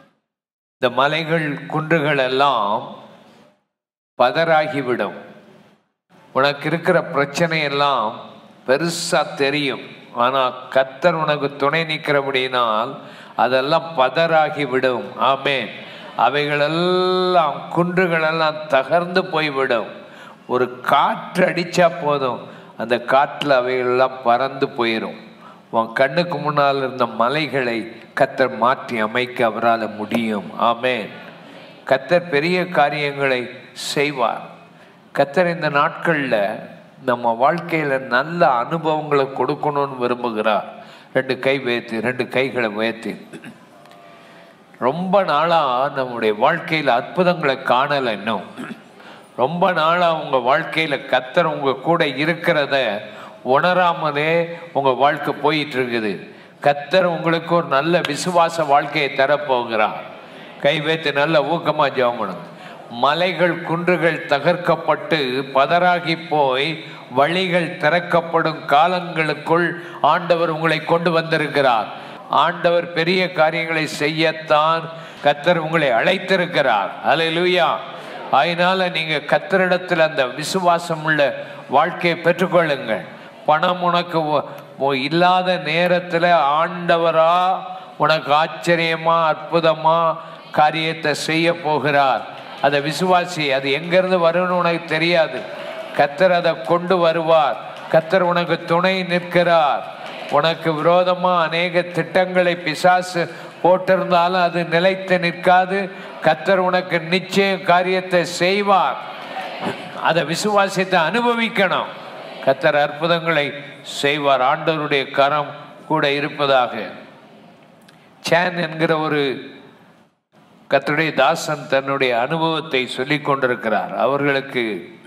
இந்த மலைகள் குன்றுகள் எல்லாம் பதறாகிவிடும் உனக்கு இருக்கிற பிரச்சனை எல்லாம் பெருசா தெரியும் ஆனா கத்தர் உனக்கு துணை நிற்கிறபடினால் அதெல்லாம் பதறாகி விடும் ஆமென் அவைகளெல்லாம் குன்றுகளெல்லாம் தகர்ந்து போய்விடும் ஒரு காற்று அடிச்சா போதும் அந்த காற்றுல அவைகளெல்லாம் பறந்து போயிடும் உன் கண்ணுக்கு முன்னால் இருந்த மலைகளை கத்தர் மாற்றி அமைக்க அவரால் முடியும் ஆமென் கத்தர் பெரிய காரியங்களை செய்வார் கத்தர் இந்த நாட்களில் நம்ம வாழ்க்கையில் நல்ல அனுபவங்களை கொடுக்கணும்னு விரும்புகிறார் ரெண்டு கை உயர்த்தி ரெண்டு கைகளை உயர்த்தி ரொம்ப நாளாக நம்முடைய வாழ்க்கையில் அற்புதங்களை காணலை இன்னும் ரொம்ப நாளாக உங்கள் வாழ்க்கையில் கத்தர் உங்கள் கூட இருக்கிறத உணராமலே உங்கள் வாழ்க்கை போயிட்டு இருக்குது கத்தர் உங்களுக்கு ஒரு நல்ல விசுவாச வாழ்க்கையை தரப்போகிறார் கை வைத்து நல்ல ஊக்கமாக ஜெபம் பண்ணுங்க மலைகள் குன்றுகள் தகர்க்கப்பட்டு பதறாகி போய் வழிகள் திறக்கப்படும் காலங்களுக்குள் ஆண்டவர் உங்களை கொண்டு வந்திருக்கிறார் ஆண்டவர் பெரிய காரியங்களை செய்யத்தான் கத்தர் உங்களை அழைத்திருக்கிறார் அல்லேலூயா அதனால நீங்க கத்தரிடத்தில் அந்த விசுவாசம் உள்ள வாழ்க்கையை பெற்றுக்கொள்ளுங்கள் பணம் உனக்கு ஒ- ஒ- இல்லாத நேரத்தில் ஆண்டவரா உனக்கு ஆச்சரியமா அற்புதமா காரியத்தை செய்ய போகிறார் அதை விசுவாசி அது எங்கிருந்து வரும்னு உனக்கு தெரியாது கத்தர் அதை கொண்டு வருவார் கத்தர் உனக்கு துணை நிற்கிறார் உனக்கு விரோதமா அநேக திட்டங்களை பிசாசு போட்டிருந்தாலும் அது நிலைத்து நிற்காது கத்தர் உனக்கு நிச்சயம் காரியத்தை செய்வார் அதை விசுவாசத்தை அனுபவிக்கணும் கத்தர் அற்புதங்களை செய்வார் ஆண்டவருடைய கரம் கூட இருப்பதாக சேன் என்கிற ஒரு கத்தருடைய தாசன் தன்னுடைய அனுபவத்தை சொல்லிக் கொண்டிருக்கிறார் அவர்களுக்கு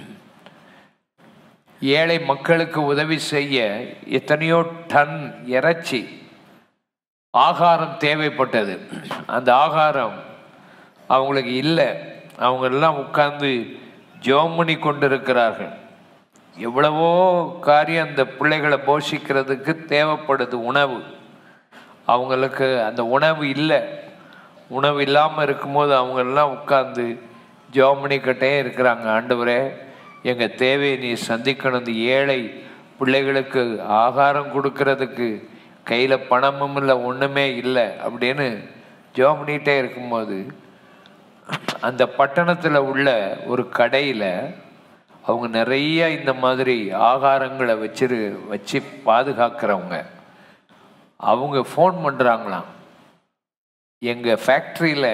ஏழை மக்களுக்கு உதவி செய்ய எத்தனையோ டன் இறைச்சி ஆகாரம் தேவைப்பட்டது அந்த ஆகாரம் அவங்களுக்கு இல்லை அவங்க எல்லாம் உட்கார்ந்து ஜெபம் பண்ணி கொண்டிருக்கிறார்கள் எவ்வளவோ காரியம் அந்த பிள்ளைகளை போஷிக்கிறதுக்கு தேவைப்படுது உணவு அவங்களுக்கு அந்த உணவு இல்லை உணவு இல்லாமல் இருக்கும்போது அவங்க எல்லாம் உட்கார்ந்து ஜெபம் பண்ணிக்கிட்டே இருக்கிறாங்க ஆண்டவரே எங்கள் தேவையை நீ சந்திக்கணும் இந்த ஏழை பிள்ளைகளுக்கு ஆகாரம் கொடுக்கறதுக்கு கையில் பணமும் இல்லை ஒன்றுமே இல்லை அப்படின்னு ஜெபம் பண்ணிகிட்டே இருக்கும்போது அந்த பட்டணத்தில் உள்ள ஒரு கடையில் அவங்க நிறைய இந்த மாதிரி ஆகாரங்களை வச்சிரு வச்சு பாதுகாக்கிறவங்க அவங்க ஃபோன் பண்ணுறாங்களாம் எங்கள் ஃபேக்ட்ரியில்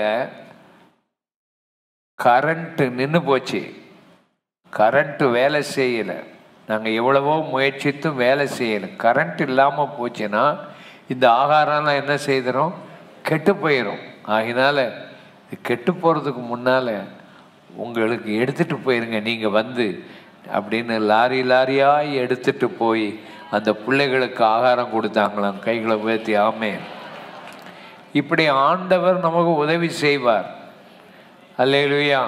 கரண்ட்டு நின்று போச்சு கரண்ட்டு வேலை செய்யலை நாங்கள் எவ்வளவோ முயற்சித்தும் வேலை செய்யலை கரண்ட் இல்லாமல் போச்சுன்னா இந்த ஆகாரம்லாம் என்ன செய்திடும் கெட்டு போயிடும் ஆகினால இது கெட்டு போகிறதுக்கு முன்னால் உங்களுக்கு எடுத்துகிட்டு போயிருங்க நீங்கள் வந்து அப்படின்னு லாரி லாரியாக எடுத்துட்டு போய் அந்த பிள்ளைகளுக்கு ஆகாரம் கொடுத்தாங்களாம் கைகளை உயர்த்தி ஆமே இப்படி ஆண்டவர் நமக்கு உதவி செய்வார் அல்லேலுயா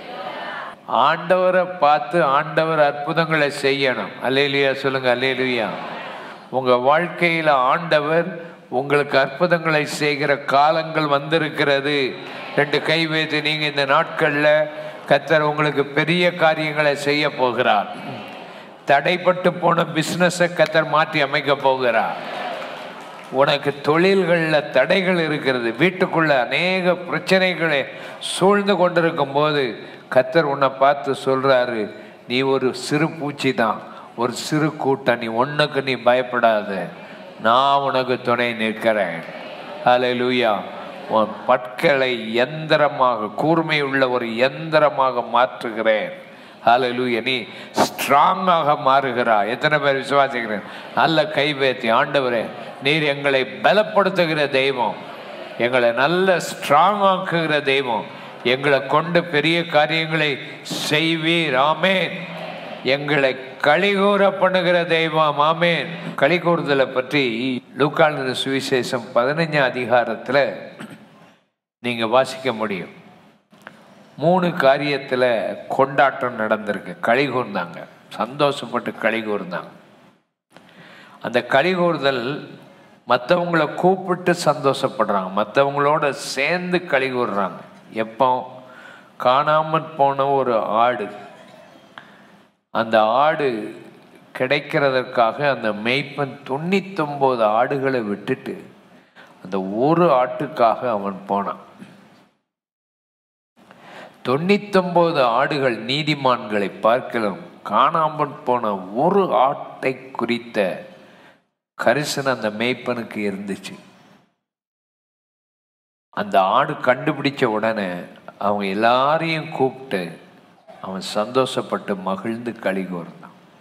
ஆண்டவரை பார்த்து ஆண்டவர் அற்புதங்களை செய்யணும் அல்லேலுயா சொல்லுங்க அல்லேலுயா உங்க வாழ்க்கையில ஆண்டவர் உங்களுக்கு அற்புதங்களை செய்கிற காலங்கள் வந்திருக்கிறது ரெண்டு கை வைத்து நீங்க இந்த நாட்கள்ல கத்தர் உங்களுக்கு பெரிய காரியங்களை செய்ய போகிறார் தடைப்பட்டு போன பிசினஸை கத்தர் மாற்றி அமைக்க போகிறார் உனக்கு தொழில்களில் தடைகள் இருக்கிறது வீட்டுக்குள்ள அநேக பிரச்சனைகளை சூழ்ந்து கொண்டிருக்கும் போது கத்தர் உன்னை பார்த்து சொல்றாரு நீ ஒரு சிறு பூச்சி தான் ஒரு சிறு கூட்டம் நீ ஒன்றுக்கு நீ பயப்படாத நான் உனக்கு துணை நிற்கிறேன் ஹalleluya உன் பற்களை எந்திரமாக கூர்மை உள்ள ஒரு எந்திரமாக மாற்றுகிறேன் ஹalleluya நீ ஸ்ட்ராங்காக மாறுகிறாய் எத்தனை பேர் விசுவாசிக்கிறேன் நல்ல கை வைத்தி ஆண்டவரே நீர் எங்களை பலப்படுத்துகிற தெய்வம் எங்களை நல்ல ஸ்ட்ராங் ஆக்குகிற தெய்வம் எங்களை கொண்டு பெரிய காரியங்களை செய்வீர் ஆமேன் எங்களை கலிகூற பண்ணுகிற தெய்வம் ஆமேன் கலிகூறுதலை பற்றி லூக்காளர் சுவிசேஷம் பதினஞ்சாம் அதிகாரத்தில் நீங்கள் வாசிக்க முடியும் மூணு காரியத்தில் கொண்டாட்டம் நடந்திருக்கு களி கூர்ந்தாங்க சந்தோஷப்பட்டு களி கூர்ந்தாங்க அந்த களி கூறுதல் மற்றவங்களை கூப்பிட்டு சந்தோஷப்படுறாங்க மற்றவங்களோட சேர்ந்து களி கூறுறாங்க எப்போ காணாமற் போன ஒரு ஆடு அந்த ஆடு கிடைக்கிறதற்காக அந்த மெய்ப்பன் தொண்ணூத்தொம்பது ஆடுகளை விட்டுட்டு அந்த ஒரு ஆட்டுக்காக அவன் போனான் தொண்ணூத்தொன்பது ஆடுகள் நீதிமான்களை பார்க்கலாம் காணாமல் போன ஒரு ஆட்டை குறித்த கரிசனை அந்த மேய்ப்பனுக்கு இருந்துச்சு அந்த ஆடு கண்டுபிடிச்ச உடனே அவங்க எல்லாரையும் கூப்பிட்டு அவன் சந்தோஷப்பட்டு மகிழ்ந்து களி கூர்ந்தான்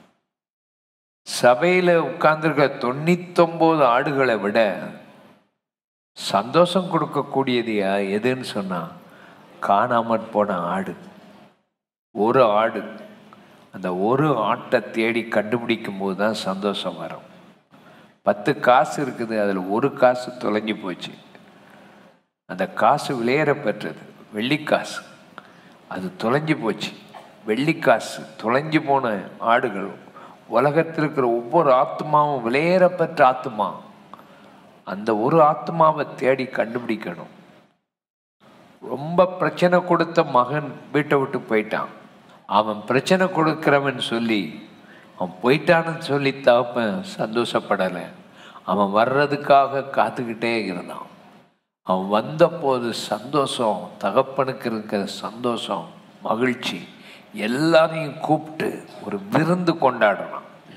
சபையில உட்கார்ந்துருக்க தொண்ணூத்தொன்பது ஆடுகளை விட சந்தோஷம் கொடுக்கக்கூடியது யா- எதுன்னு சொன்னா காணாமற் போன ஆடு ஒரு ஆடு அந்த ஒரு ஆட்டை தேடி கண்டுபிடிக்கும் போது தான் சந்தோஷம் வரும் பத்து காசு இருக்குது அதில் ஒரு காசு தொலைஞ்சு போச்சு அந்த காசு விளையற பெற்றது வெள்ளிக்காசு அது தொலைஞ்சு போச்சு வெள்ளிக்காசு தொலைஞ்சு போன ஆடுகள் உலகத்தில் இருக்கிற ஒவ்வொரு ஆத்மாவும் விளையற பெற்ற ஆத்மா அந்த ஒரு ஆத்மாவை தேடி கண்டுபிடிக்கணும் ரொம்ப பிரச்சனை கொடுத்த மகன் வீட்டை விட்டு போயிட்டான் அவன் பிரச்சனை கொடுக்கிறவன் சொல்லி அவன் போயிட்டான்னு சொல்லி தகப்பன் சந்தோஷப்படலை அவன் வர்றதுக்காக காத்துக்கிட்டே இருந்தான் அவன் வந்தபோது சந்தோஷம் தகப்பனுக்கு இருக்கிற சந்தோஷம் மகிழ்ச்சி எல்லாரையும் கூப்பிட்டு ஒரு விருந்து கொண்டாடுறான்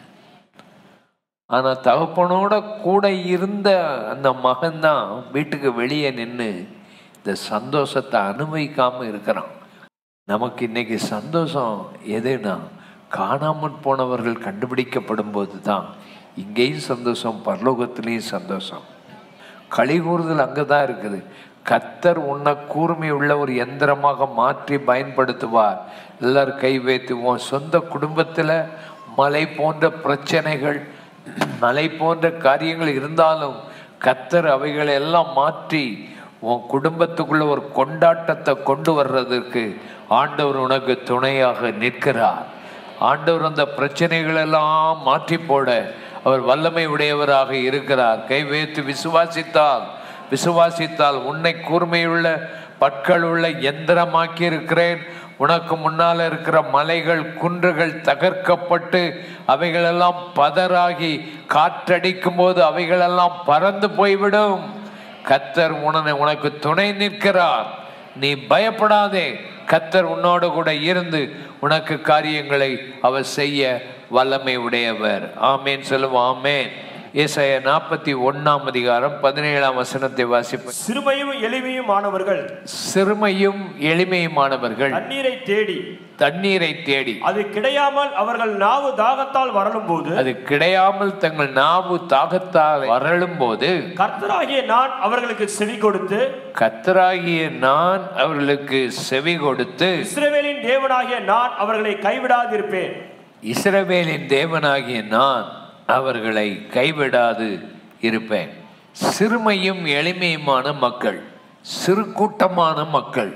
ஆனா தகப்பனோட கூட இருந்த அந்த மகன்தான் வீட்டுக்கு வெளியே நின்று இந்த சந்தோஷத்தை அனுபவிக்காம இருக்கிறான் நமக்கு இன்னைக்கு சந்தோஷம் எதுனா காணாமற் போனவர்கள் கண்டுபிடிக்கப்படும் போது தான் இங்கேயும் சந்தோஷம் பரலோகத்திலையும் சந்தோஷம் கலிகூறுதல் அங்கே தான் இருக்குது கத்தர் உன்னை கூர்மை உள்ள ஒரு எந்திரமாக மாற்றி பயன்படுத்துவார் எல்லாரும் கை வைத்து உன் சொந்த குடும்பத்தில் மலை போன்ற பிரச்சனைகள் மலை போன்ற காரியங்கள் இருந்தாலும் கத்தர் அவைகளை எல்லாம் மாற்றி உன் குடும்பத்துக்குள்ள ஒரு கொண்டாட்டத்தை கொண்டு வர்றதற்கு ஆண்டவர் உனக்கு துணையாக நிற்கிறார் ஆண்டவர் அந்த பிரச்சனைகள் எல்லாம் மாற்றி போட அவர் வல்லமை உடையவராக இருக்கிறார் கை வைத்து விசுவாசித்தால் விசுவாசித்தால் உன்னை கூர்மையுள்ள பற்கள் உள்ள எந்திரமாக்கி இருக்கிறேன் உனக்கு முன்னால இருக்கிற மலைகள் குன்றுகள் தகர்க்கப்பட்டு அவைகளெல்லாம் பதறாகி காற்றடிக்கும் போது அவைகளெல்லாம் பறந்து போய்விடும் கத்தர் உனனை உனக்கு துணை நிற்கிறார் நீ பயப்படாதே கத்தர் உன்னோடு கூட இருந்து உனக்கு காரியங்களை அவர் செய்ய வல்லமை உடையவர் ஆமேன் சொல்லுவோம் ஆமேன் ஏசாய நாற்பத்தி ஒன்னாம் அதிகாரம் பதினேழாம் வசனத்தை வாசிப்ப சிறுமையும் எளிமையுமானவர்கள் சிறுமையும் எளிமையுமானவர்கள் தண்ணீரை தேடி தண்ணீரை தேடி அது கிடையாமல் அவர்கள் நாவு தாகத்தால் வரலும் போது அது கிடையாமல் தங்கள் நாவு தாகத்தால் வரலும் போது கர்த்தராகிய நான் அவர்களுக்கு செவி கொடுத்து கத்தராகிய நான் அவர்களுக்கு செவி கொடுத்து இஸ்ரவேலின் தேவனாகிய நான் அவர்களை கைவிடாதிருப்பேன் இஸ்ரவேலின் தேவனாகிய நான் அவர்களை கைவிடாது இருப்பேன் சிறுமையும் எளிமையுமான மக்கள் சிறு கூட்டமான மக்கள்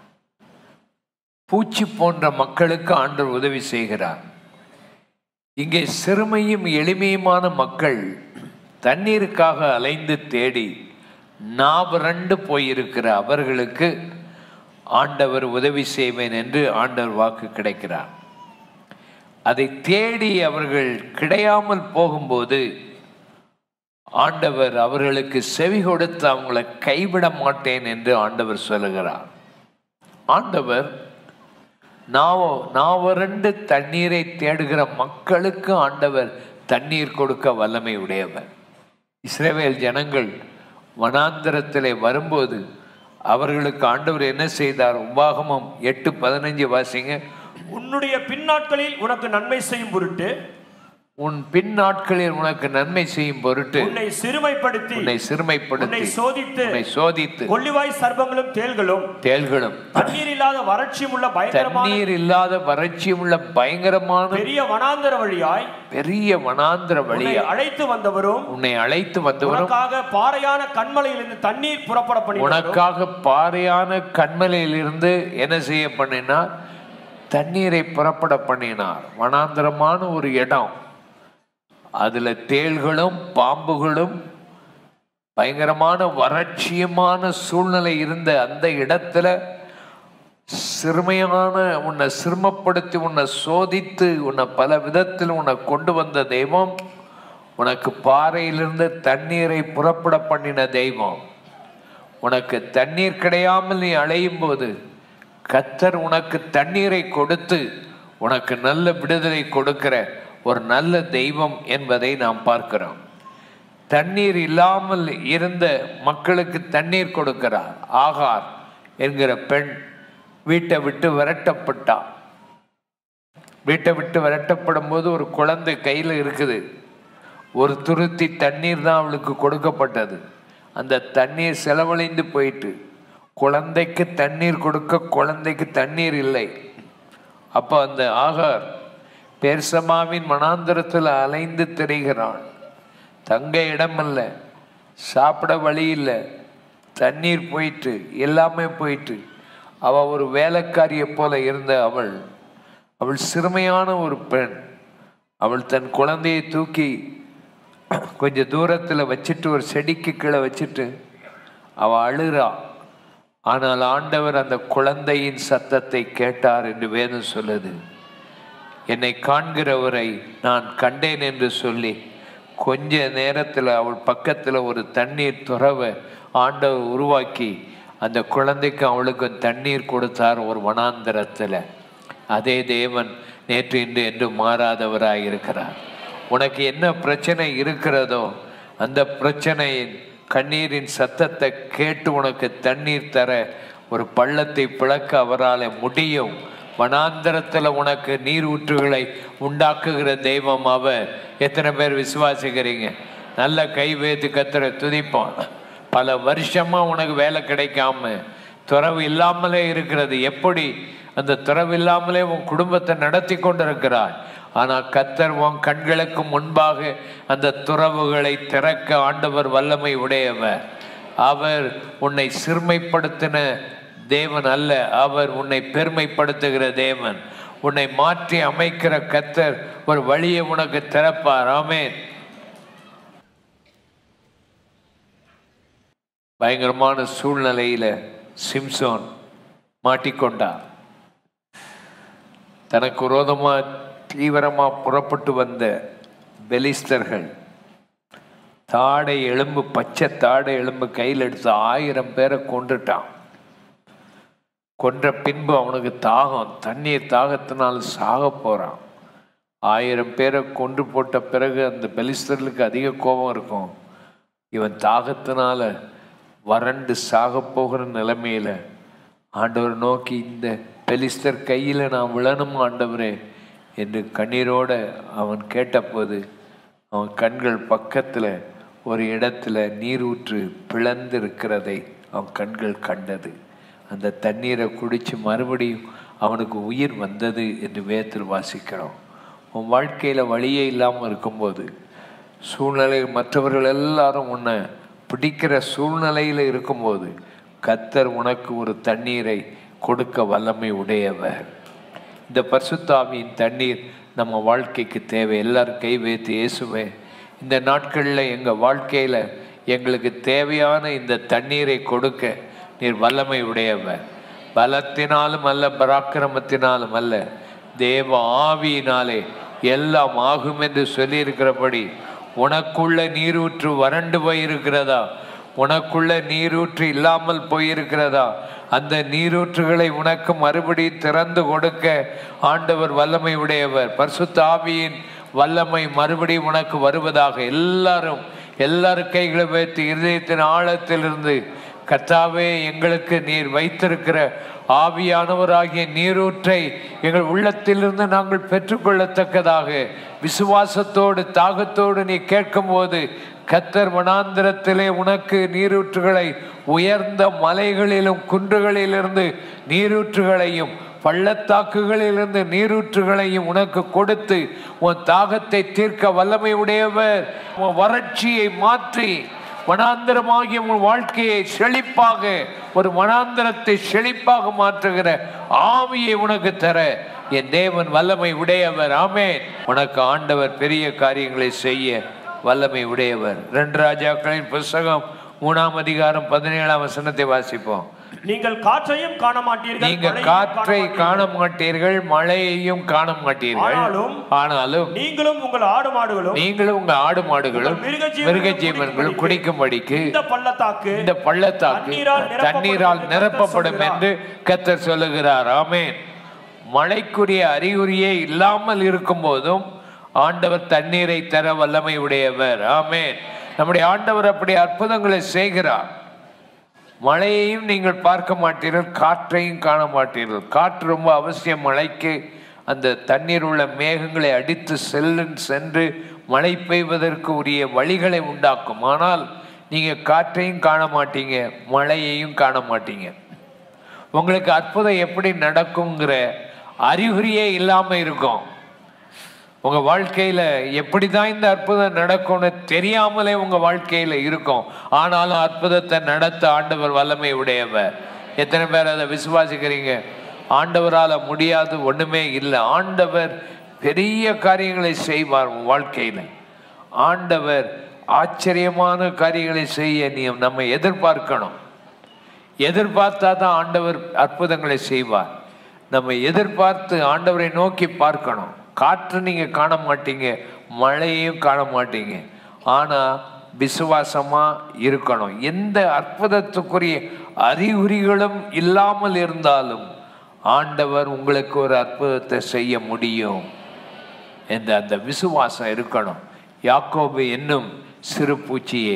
பூச்சி போன்ற மக்களுக்கு ஆண்டவர் உதவி செய்கிறார் இங்கே சிறுமையும் எளிமையுமான மக்கள் தண்ணீருக்காக அலைந்து தேடி நாவரண்டு போயிருக்கிற அவர்களுக்கு ஆண்டவர் உதவி செய்வேன் என்று ஆண்டவர் வாக்கு கிடைக்கிறார் அதை தேடி அவர்கள் கிடையாமல் போகும்போது ஆண்டவர் அவர்களுக்கு செவி கொடுத்து அவங்களை கைவிட மாட்டேன் என்று ஆண்டவர் சொல்லுகிறார் ஆண்டவர் நாவோ நாவரண்டு தண்ணீரை தேடுகிற மக்களுக்கு ஆண்டவர் தண்ணீர் கொடுக்க வல்லமை உடையவர் இஸ்ரேவேல் ஜனங்கள் வனாந்திரத்திலே வரும்போது அவர்களுக்கு ஆண்டவர் என்ன செய்தார் உபாகமம் எட்டு பதினஞ்சு வாசிங்க உன்னுடைய பின்னாட்களில் உனக்கு நன்மை செய்யும் பொருட்டு உன் பின் நாட்களில் உனக்கு நன்மை செய்யும் பொருட்டு உன்னை சிறுமைப்படுத்தி உன்னை உன்னை சிறுமைப்படுத்தி சோதித்து உன்னை சோதித்து கொள்ளிவாய் சர்ப்பங்களும் தேள்களும் தேள்களும் தண்ணீர் இல்லாத வறட்சியும் உள்ள பயங்கரமான தண்ணீர் இல்லாத வறட்சியும் உள்ள பயங்கரமான பெரிய வனாந்தர வழியாய் பெரிய வனாந்திர உன்னை வழியா அழைத்து வந்தவரும் உன்னை அழைத்து வந்தவரும் உனக்காக பாறையான கண்மலையிலிருந்து தண்ணீர் புறப்பட பண்ணி உனக்காக பாறையான கண்மலையிலிருந்து என்ன செய்ய பண்ணினார் தண்ணீரை புறப்பட பண்ணினார் வனாந்திரமான ஒரு இடம் அதுல தேள்களும் பாம்புகளும் பயங்கரமான வறட்சியமான சூழ்நிலை இருந்த அந்த இடத்துல சிறுமையான உன்னை சிரமப்படுத்தி உன்னை சோதித்து உன்னை பல விதத்தில் உன்னை கொண்டு வந்த தெய்வம் உனக்கு பாறையிலிருந்து தண்ணீரை புறப்பட பண்ணின தெய்வம் உனக்கு தண்ணீர் கிடையாமல் நீ அலையும் போது கத்தர் உனக்கு தண்ணீரை கொடுத்து உனக்கு நல்ல விடுதலை கொடுக்கிற ஒரு நல்ல தெய்வம் என்பதை நாம் பார்க்கிறோம் தண்ணீர் இல்லாமல் இருந்த மக்களுக்கு தண்ணீர் கொடுக்கிறார் ஆகார் என்கிற பெண் வீட்டை விட்டு விரட்டப்பட்டா வீட்டை விட்டு விரட்டப்படும் போது ஒரு குழந்தை கையில் இருக்குது ஒரு துருத்தி தண்ணீர் தான் அவளுக்கு கொடுக்கப்பட்டது அந்த தண்ணீர் செலவழிந்து போயிட்டு குழந்தைக்கு தண்ணீர் கொடுக்க குழந்தைக்கு தண்ணீர் இல்லை அப்போ அந்த ஆகார் பெர்சமாவின் மனாந்திரத்தில் அலைந்து திரிகிறான் தங்க இடமில்ல சாப்பிட வழி இல்லை தண்ணீர் போயிட்டு எல்லாமே போயிட்டு அவள் ஒரு வேலைக்காரியை போல இருந்த அவள் அவள் சிறுமையான ஒரு பெண் அவள் தன் குழந்தையை தூக்கி கொஞ்சம் தூரத்தில் வச்சுட்டு ஒரு செடிக்கு கீழே வச்சுட்டு அவள் அழுறா ஆனால் ஆண்டவர் அந்த குழந்தையின் சத்தத்தை கேட்டார் என்று வேதம் சொல்லுது என்னை காண்கிறவரை நான் கண்டேன் என்று சொல்லி கொஞ்ச நேரத்தில் அவள் பக்கத்தில் ஒரு தண்ணீர் துறவை ஆண்டவர் உருவாக்கி அந்த குழந்தைக்கு அவளுக்கும் தண்ணீர் கொடுத்தார் ஒரு வனாந்தரத்தில் அதே தேவன் நேற்று இன்று என்று மாறாதவராய் இருக்கிறார் உனக்கு என்ன பிரச்சனை இருக்கிறதோ அந்த பிரச்சனையின் கண்ணீரின் சத்தத்தை கேட்டு உனக்கு தண்ணீர் தர ஒரு பள்ளத்தை பிளக்க அவரால் முடியும் வனாந்தரத்தில் உனக்கு நீர் ஊற்றுகளை உண்டாக்குகிற தெய்வம் அவர் எத்தனை பேர் விசுவாசிக்கிறீங்க நல்ல கை வைத்து கத்துற துதிப்போம் பல வருஷமா உனக்கு வேலை கிடைக்காம துறவு இல்லாமலே இருக்கிறது எப்படி அந்த துறவு இல்லாமலே உன் குடும்பத்தை நடத்தி கொண்டிருக்கிறாய் ஆனால் கத்தர் உன் கண்களுக்கு முன்பாக அந்த துறவுகளை திறக்க ஆண்டவர் வல்லமை உடையவர் அவர் உன்னை சிறுமைப்படுத்தின தேவன் அல்ல அவர் உன்னை பெருமைப்படுத்துகிற தேவன் உன்னை மாற்றி அமைக்கிற கத்தர் ஒரு வழியை உனக்கு திறப்பார் ஆமென் பயங்கரமான சூழ்நிலையில சிம்சோன் மாட்டிக்கொண்டார் தனக்கு விரோதமா தீவிரமா புறப்பட்டு வந்த பெலிஸ்தர்கள் தாடை எலும்பு பச்சை தாடை எலும்பு கையில் எடுத்து ஆயிரம் பேரை கொண்டுட்டான் கொன்ற பின்பு அவனுக்கு தாகம் தண்ணீர் தாகத்தினால் சாக போகிறான் ஆயிரம் பேரை கொன்று போட்ட பிறகு அந்த பெலிஸ்தர்களுக்கு அதிக கோபம் இருக்கும் இவன் தாகத்தினால வறண்டு சாக போகிற நிலைமையில ஆண்டவர் நோக்கி இந்த பெலிஸ்தர் கையில் நான் விழணும் ஆண்டவரே என்று கண்ணீரோட அவன் கேட்டபோது அவன் கண்கள் பக்கத்தில் ஒரு இடத்துல நீரூற்று பிளந்து இருக்கிறதை அவன் கண்கள் கண்டது அந்த தண்ணீரை குடித்து மறுபடியும் அவனுக்கு உயிர் வந்தது என்று வேத்தில் வாசிக்கிறோம் உன் வாழ்க்கையில் வழியே இல்லாமல் இருக்கும்போது சூழ்நிலை மற்றவர்கள் எல்லாரும் உன்னை பிடிக்கிற சூழ்நிலையில் இருக்கும்போது கத்தர் உனக்கு ஒரு தண்ணீரை கொடுக்க வல்லமை உடையவர் இந்த பரிசுத்தாவியின் தண்ணீர் நம்ம வாழ்க்கைக்கு தேவை எல்லாரும் கை வைத்து இயேசுவே இந்த நாட்களில் எங்கள் வாழ்க்கையில் எங்களுக்கு தேவையான இந்த தண்ணீரை கொடுக்க நீர் வல்லமை உடையவர் பலத்தினாலும் அல்ல பராக்கிரமத்தினாலும் அல்ல தேவ ஆவியினாலே எல்லாம் ஆகும் என்று சொல்லியிருக்கிறபடி உனக்குள்ள நீரூற்று வறண்டு போயிருக்கிறதா உனக்குள்ள நீரூற்று இல்லாமல் போயிருக்கிறதா அந்த நீரூற்றுகளை உனக்கு மறுபடியும் திறந்து கொடுக்க ஆண்டவர் வல்லமை உடையவர் பரிசுத்த ஆவியின் வல்லமை மறுபடியும் உனக்கு வருவதாக எல்லாரும் எல்லாரும் கைகளை வைத்து இருதயத்தின் ஆழத்திலிருந்து கர்த்தாவே எங்களுக்கு நீர் வைத்திருக்கிற ஆவியானவராகிய நீரூற்றை எங்கள் உள்ளத்திலிருந்து நாங்கள் பெற்றுக்கொள்ளத்தக்கதாக விசுவாசத்தோடு தாகத்தோடு நீ கேட்கும்போது கத்தர் வனாந்திரத்திலே உனக்கு நீரூற்றுகளை உயர்ந்த மலைகளிலும் குன்றுகளிலிருந்து நீரூற்றுகளையும் பள்ளத்தாக்குகளிலிருந்து நீரூற்றுகளையும் உனக்கு கொடுத்து உன் தாகத்தை தீர்க்க வல்லமை உடையவர் உன் வறட்சியை மாற்றி வனாந்திரமாகிய உன் வாழ்க்கையை செழிப்பாக ஒரு வனாந்திரத்தை செழிப்பாக மாற்றுகிற ஆவியை உனக்கு தர என் தேவன் வல்லமை உடையவர் ஆமேன் உனக்கு ஆண்டவர் பெரிய காரியங்களை செய்ய வல்லமை உடையவர் ரெண்டு ராஜாக்களின் புஸ்தகம் மூணாம் அதிகாரம் பதினேழாம் வசனத்தை வாசிப்போம் நீங்கள் காற்றையும் காண மாட்டீர்கள் நீங்க மழையையும் காற்றை காண காண மாட்டீர்கள் மழையையும் காண மாட்டீர்கள் ஆனாலும் ஆனாலும் நீங்களும் உங்கள் ஆடு மாடுகளும் நீங்களும் உங்க ஆடு மாடுகளும் உங்கள் மிருக ஜீவன்களும் மிருக ஜீவன்களும் குடிக்கும்படிக்கு இந்த பள்ளத்தாக்கு இந்த பள்ளத்தாக்கு தண்ணீரால் நிரப்பப்படும் தண்ணீரால் என்று நிரப்பப்படும் கர்த்தர் என்று கத்தர் சொல்லுகிறார் ஆமென் மழைக்குரிய அறிகுறியே இல்லாமல் இருக்கும் போதும் ஆண்டவர் தண்ணீரை தர வல்லமை உடையவர் ஆமென் நம்முடைய ஆண்டவர் அப்படி அற்புதங்களை செய்கிறார் மழையையும் நீங்கள் பார்க்க மாட்டீர்கள் காற்றையும் காண மாட்டீர்கள் காற்று ரொம்ப அவசியம் மழைக்கு அந்த தண்ணீர் உள்ள மேகங்களை அடித்து செல்லும் சென்று மழை பெய்வதற்கு உரிய வழிகளை உண்டாக்கும் ஆனால் நீங்கள் காற்றையும் காண மாட்டீங்க மழையையும் காண மாட்டீங்க உங்களுக்கு அற்புதம் எப்படி நடக்குங்கிற அறிகுறியே இல்லாமல் இருக்கும் உங்க வாழ்க்கையில எப்படி தான் இந்த அற்புதம் நடக்கும்னு தெரியாமலே உங்க வாழ்க்கையில இருக்கும் ஆனாலும் அற்புதத்தை நடத்த ஆண்டவர் வல்லமை உடையவர் எத்தனை பேர் அதை விசுவாசிக்கிறீங்க ஆண்டவரால முடியாது ஒண்ணுமே இல்லை ஆண்டவர் பெரிய காரியங்களை செய்வார் உன் வாழ்க்கையில ஆண்டவர் ஆச்சரியமான காரியங்களை செய்ய நீ நம்ம எதிர்பார்க்கணும் எதிர்பார்த்தா தான் ஆண்டவர் அற்புதங்களை செய்வார் நம்ம எதிர்பார்த்து ஆண்டவரை நோக்கி பார்க்கணும் காற்று நீங்க காண மாட்டீங்க மழையையும் காண மாட்டீங்க ஆனா விசுவாசமா இருக்கணும் எந்த அற்புதத்துக்குரிய அறிகுறிகளும் இல்லாமல் இருந்தாலும் ஆண்டவர் உங்களுக்கு ஒரு அற்புதத்தை செய்ய முடியும் என்ற அந்த விசுவாசம் இருக்கணும் யாக்கோபு என்னும் சிறு பூச்சியே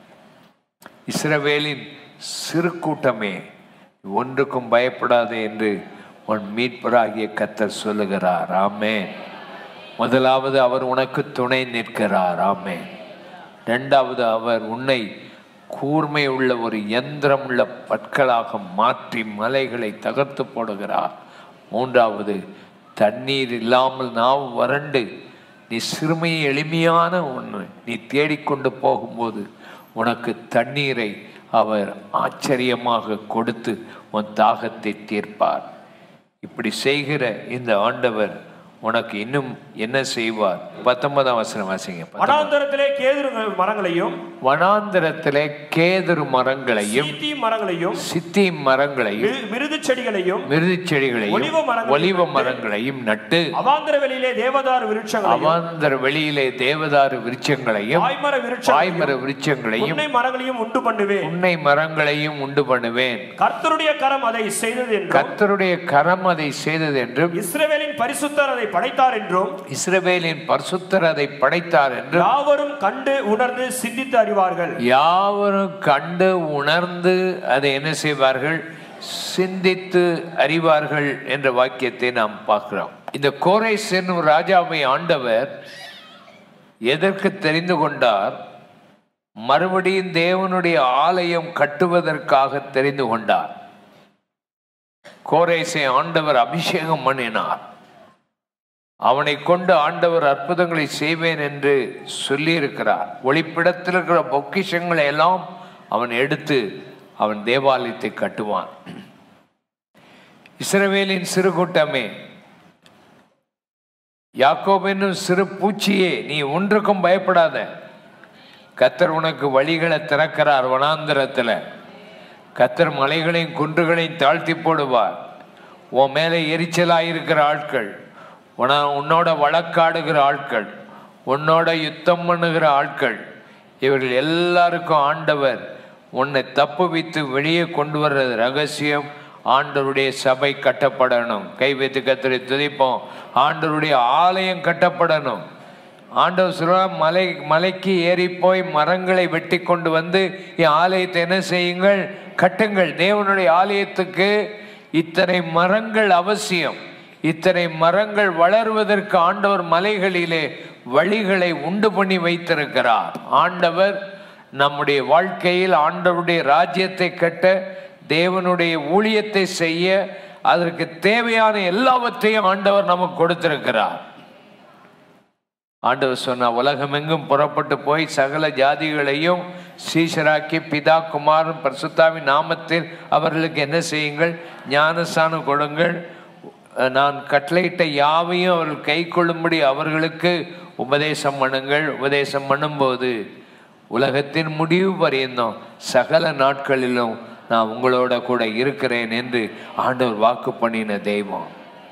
இஸ்ரவேலின் சிறு கூட்டமே ஒன்றுக்கும் பயப்படாதே என்று உன் மீட்பராகிய கத்தர் சொல்லுகிறார் ஆமே முதலாவது அவர் உனக்கு துணை நிற்கிறார் ஆமே ரெண்டாவது அவர் உன்னை கூர்மை உள்ள ஒரு யந்திரம் உள்ள பற்களாக மாற்றி மலைகளை தகர்த்து போடுகிறார் மூன்றாவது தண்ணீர் இல்லாமல் நாம் வறண்டு நீ சிறுமை எளிமையான ஒன்று நீ தேடிக்கொண்டு போகும்போது உனக்கு தண்ணீரை அவர் ஆச்சரியமாக கொடுத்து உன் தாகத்தை தீர்ப்பார் இப்படி செய்கிற இந்த ஆண்டவர் உனக்கு இன்னும் என்ன செய்வார் பத்தொன்பதாம் வசனம் வாசிங்க வனாந்தரத்திலே கேதுரு மரங்களையும் வனாந்திரத்திலே கேதுரு மரங்களையும் சீத்தி மரங்களையும் சித்தி மரங்களையும் மிரு- மிருது செடிகளையும் மிருது செடிகளையும் ஒலிவ மரங்களையும் ஒலிவ மரங்களையும் நட்டு அவாந்தர வெளியிலே தேவதாரு விருட்சங்களையும் அவாந்தர வெளியிலே தேவதாரு விருட்சங்களையும் பாய்மர விருட்சம் பாய்மர விருட்சங்களையும் உன்னை மரங்களையும் உண்டு பண்ணுவேன் உன்னை மரங்களையும் உண்டு பண்ணுவேன் கர்த்தருடைய கரம் அதை செய்தது என்றும் கர்த்தருடைய கரம் அதை செய்தது என்றும் இஸ்ரவேலின் பரிசுத்தர் அதை படைத்தார் என்றும் இஸ்ரவேலின் பரிசுத்தர் அதை படைத்தார் என்றும் யாவரும் கண்டு உணர்ந்து சிந்தித்து அறிவார்கள் யாவரும் கண்டு உணர்ந்து அதை என்ன செய்வார்கள் சிந்தித்து அறிவார்கள் என்ற வாக்கியத்தை நாம் பார்க்கிறோம் இந்த கோரேஸ் என்னும் ராஜாவை ஆண்டவர் எதற்கு தெரிந்து கொண்டார் மறுபடியும் தேவனுடைய ஆலயம் கட்டுவதற்காக தெரிந்து கொண்டார் கோரேசை ஆண்டவர் அபிஷேகம் பண்ணினார் அவனை கொண்டு ஆண்டவர் அற்புதங்களை செய்வேன் என்று சொல்லியிருக்கிறார் ஒளிப்பிடத்தில் இருக்கிற பொக்கிஷங்களை எல்லாம் அவன் எடுத்து அவன் தேவாலயத்தை கட்டுவான் இஸ்ரவேலின் சிறு கூட்டமே யாக்கோபென்னும் சிறு பூச்சியே நீ ஒன்றுக்கும் பயப்படாத கத்தர் உனக்கு வழிகளை திறக்கிறார் வனாந்திரத்தில் கத்தர் மலைகளையும் குன்றுகளையும் தாழ்த்தி போடுவார் உன் மேலே எரிச்சலாயிருக்கிற ஆட்கள் உன உன்னோட வழக்காடுகிற ஆட்கள் உன்னோட யுத்தம் பண்ணுகிற ஆட்கள் இவர்கள் எல்லாருக்கும் ஆண்டவர் உன்னை தப்புவித்து வெளியே கொண்டு வர்றது ரகசியம் ஆண்டவருடைய சபை கட்டப்படணும் கை வைத்து கத்தரை துதிப்போம் ஆண்டவருடைய ஆலயம் கட்டப்படணும் ஆண்டவர் சொல்றா மலை மலைக்கு ஏறி போய் மரங்களை வெட்டி கொண்டு வந்து என் ஆலயத்தை என்ன செய்யுங்கள் கட்டுங்கள் தேவனுடைய ஆலயத்துக்கு இத்தனை மரங்கள் அவசியம் இத்தனை மரங்கள் வளருவதற்கு ஆண்டவர் மலைகளிலே வழிகளை உண்டு பண்ணி வைத்திருக்கிறார் ஆண்டவர் நம்முடைய வாழ்க்கையில் ஆண்டவருடைய ராஜ்யத்தை கட்ட தேவனுடைய ஊழியத்தை செய்ய அதற்கு தேவையான எல்லாவற்றையும் ஆண்டவர் நமக்கு கொடுத்திருக்கிறார் ஆண்டவர் சொன்ன உலகமெங்கும் புறப்பட்டு போய் சகல ஜாதிகளையும் சீஷராக்கி பிதா குமாரன் பரிசுத்தாவின் நாமத்தில் அவர்களுக்கு என்ன செய்யுங்கள் ஞானஸ்தானம் கொடுங்கள் நான் கட்டளையிட்ட யாவையும் அவர்கள் கை கொள்ளும்படி அவர்களுக்கு உபதேசம் பண்ணுங்கள் உபதேசம் பண்ணும்போது உலகத்தின் முடிவு பரியந்தம் சகல நாட்களிலும் நான் உங்களோட கூட இருக்கிறேன் என்று ஆண்டவர் வாக்கு பண்ணின தெய்வம்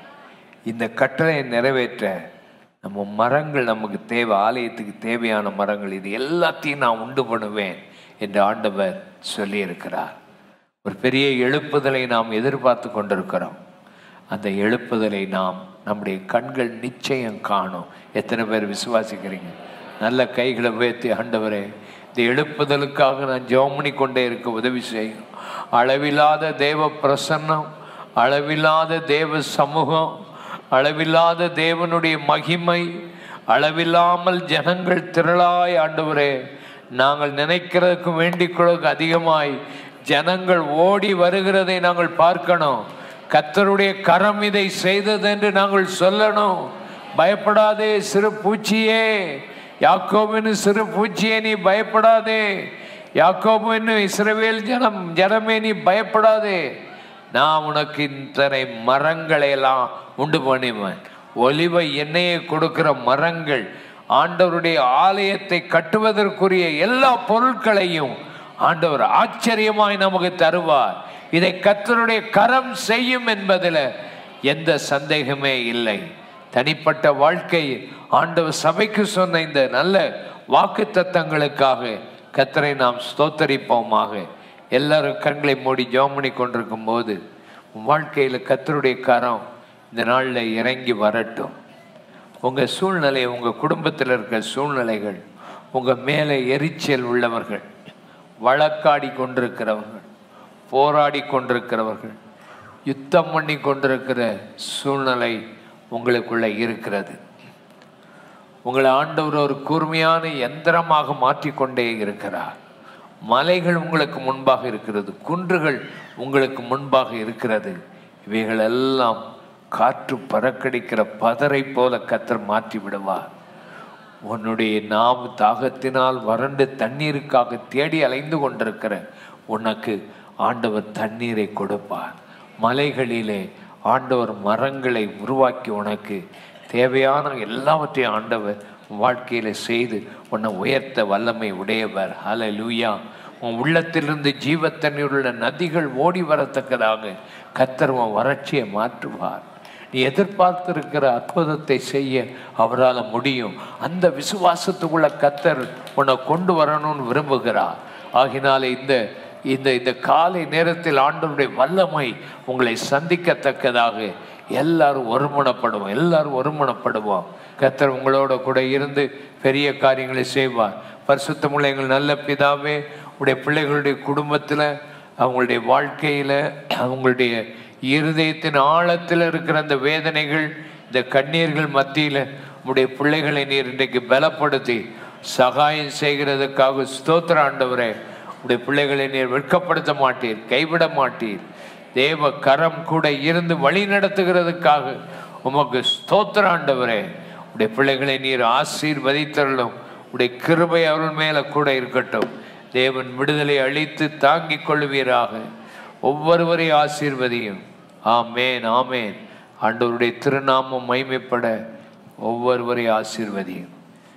இந்த கட்டளையை நிறைவேற்ற நம்ம மரங்கள் நமக்கு தேவை ஆலயத்துக்கு தேவையான மரங்கள் இது எல்லாத்தையும் நான் உண்டு பண்ணுவேன் என்று ஆண்டவர் சொல்லியிருக்கிறார் ஒரு பெரிய எழுப்புதலை நாம் எதிர்பார்த்து கொண்டிருக்கிறோம் அந்த எழுப்புதலை நாம் நம்முடைய கண்கள் நிச்சயம் காணும் எத்தனை பேர் விசுவாசிக்கிறீங்க நல்ல கைகளை உயர்த்தி ஆண்டவரே இந்த எழுப்புதலுக்காக நான் ஜெபம் பண்ணி கொண்டே இருக்க உதவி செய்யும் அளவில்லாத தேவ பிரசன்னம் அளவில்லாத தேவ சமூகம் அளவில்லாத தேவனுடைய மகிமை அளவில்லாமல் ஜனங்கள் திரளாய் ஆண்டவரே நாங்கள் நினைக்கிறதுக்கும் வேண்டிக் அதிகமாய் ஜனங்கள் ஓடி வருகிறதை நாங்கள் பார்க்கணும் கத்தருடைய கரம் இதை செய்தது என்று நாங்கள் சொல்லணும் பயப்படாதே சிறு பூச்சியே யாக்கோபின்னு சிறு பூச்சியே நீ பயப்படாதே யாக்கோபின்னு இஸ்ரவேல் ஜனம் ஜனமே நீ பயப்படாதே நான் உனக்கு இத்தனை மரங்களை எல்லாம் உண்டு பண்ணுவேன் ஒலிவ எண்ணெயை கொடுக்கிற மரங்கள் ஆண்டவருடைய ஆலயத்தை கட்டுவதற்குரிய எல்லா பொருட்களையும் ஆண்டவர் ஆச்சரியமாய் நமக்கு தருவார் இதை கத்தருடைய கரம் செய்யும் என்பதில் எந்த சந்தேகமே இல்லை தனிப்பட்ட வாழ்க்கை ஆண்டவர் சபைக்கு சொன்ன இந்த நல்ல வாக்கு தத்தங்களுக்காக கத்தரை நாம் ஸ்தோத்தரிப்போமாக எல்லாரும் கண்களை மூடி ஜோமணி கொண்டிருக்கும் போது உன் வாழ்க்கையில் கத்தருடைய கரம் இந்த நாளில் இறங்கி வரட்டும் உங்கள் சூழ்நிலை உங்கள் குடும்பத்தில் இருக்கிற சூழ்நிலைகள் உங்கள் மேலே எரிச்சல் உள்ளவர்கள் வழக்காடி கொண்டிருக்கிறவர்கள் போராடி கொண்டிருக்கிறவர்கள் யுத்தம் பண்ணி கொண்டிருக்கிற சூழ்நிலை உங்களுக்குள்ள இருக்கிறது உங்களை ஆண்டவர் ஒரு கூர்மையான எந்திரமாக மாற்றிக்கொண்டே இருக்கிறார் மலைகள் உங்களுக்கு முன்பாக இருக்கிறது குன்றுகள் உங்களுக்கு முன்பாக இருக்கிறது இவைகள் எல்லாம் காற்று பறக்கடிக்கிற பதரை போல கத்தர் மாற்றி விடுவார் உன்னுடைய நாம் தாகத்தினால் வறண்டு தண்ணீருக்காக தேடி அலைந்து கொண்டிருக்கிற உனக்கு ஆண்டவர் தண்ணீரை கொடுப்பார் மலைகளிலே ஆண்டவர் மரங்களை உருவாக்கி உனக்கு தேவையான எல்லாவற்றையும் ஆண்டவர் உன் வாழ்க்கையில செய்து உன்னை உயர்த்த வல்லமை உடையவர் ஹalleluya உன் உள்ளத்திலிருந்து ஜீவத்தண்ணீருள்ள நதிகள் ஓடி வரத்தக்கதாக கத்தர் உன் வறட்சியை மாற்றுவார் நீ எதிர்பார்த்திருக்கிற அற்புதத்தை செய்ய அவரால் முடியும் அந்த விசுவாசத்துக்குள்ள கத்தர் உன்னை கொண்டு வரணும்னு விரும்புகிறார் ஆகினாலே இந்த இந்த இந்த காலை நேரத்தில் ஆண்டவருடைய வல்லமை உங்களை சந்திக்கத்தக்கதாக எல்லாரும் ஒருமனப்படுவோம் எல்லாரும் ஒருமனப்படுவோம் கத்தர் உங்களோட கூட இருந்து பெரிய காரியங்களை செய்வார் பரிசுத்தமுள்ள எங்கள் நல்ல பிதாவே உடைய பிள்ளைகளுடைய குடும்பத்தில் அவங்களுடைய வாழ்க்கையில் அவங்களுடைய இருதயத்தின் ஆழத்தில் இருக்கிற அந்த வேதனைகள் இந்த கண்ணீர்கள் மத்தியில் உடைய பிள்ளைகளை நீர் இன்றைக்கு பலப்படுத்தி சகாயம் செய்கிறதுக்காக ஸ்தோத்திர ஆண்டவரே உடைய பிள்ளைகளை நீர் வெட்கப்படுத்த மாட்டீர் கைவிட மாட்டீர் தேவ கரம் கூட இருந்து வழி நடத்துகிறதுக்காக உமக்கு ஸ்தோத்திர ஆண்டவரே உடைய பிள்ளைகளை நீர் ஆசீர்வதித்தருளும் உடைய கிருபை அவர்கள் மேல கூட இருக்கட்டும் தேவன் விடுதலை அளித்து தாங்கிக் கொள்வீராக ஒவ்வொருவரையும் ஆசீர்வதியும் ஆமேன் ஆமேன் ஆண்டவருடைய திருநாமம் மைமைப்பட ஒவ்வொருவரையும் ஆசீர்வதியும்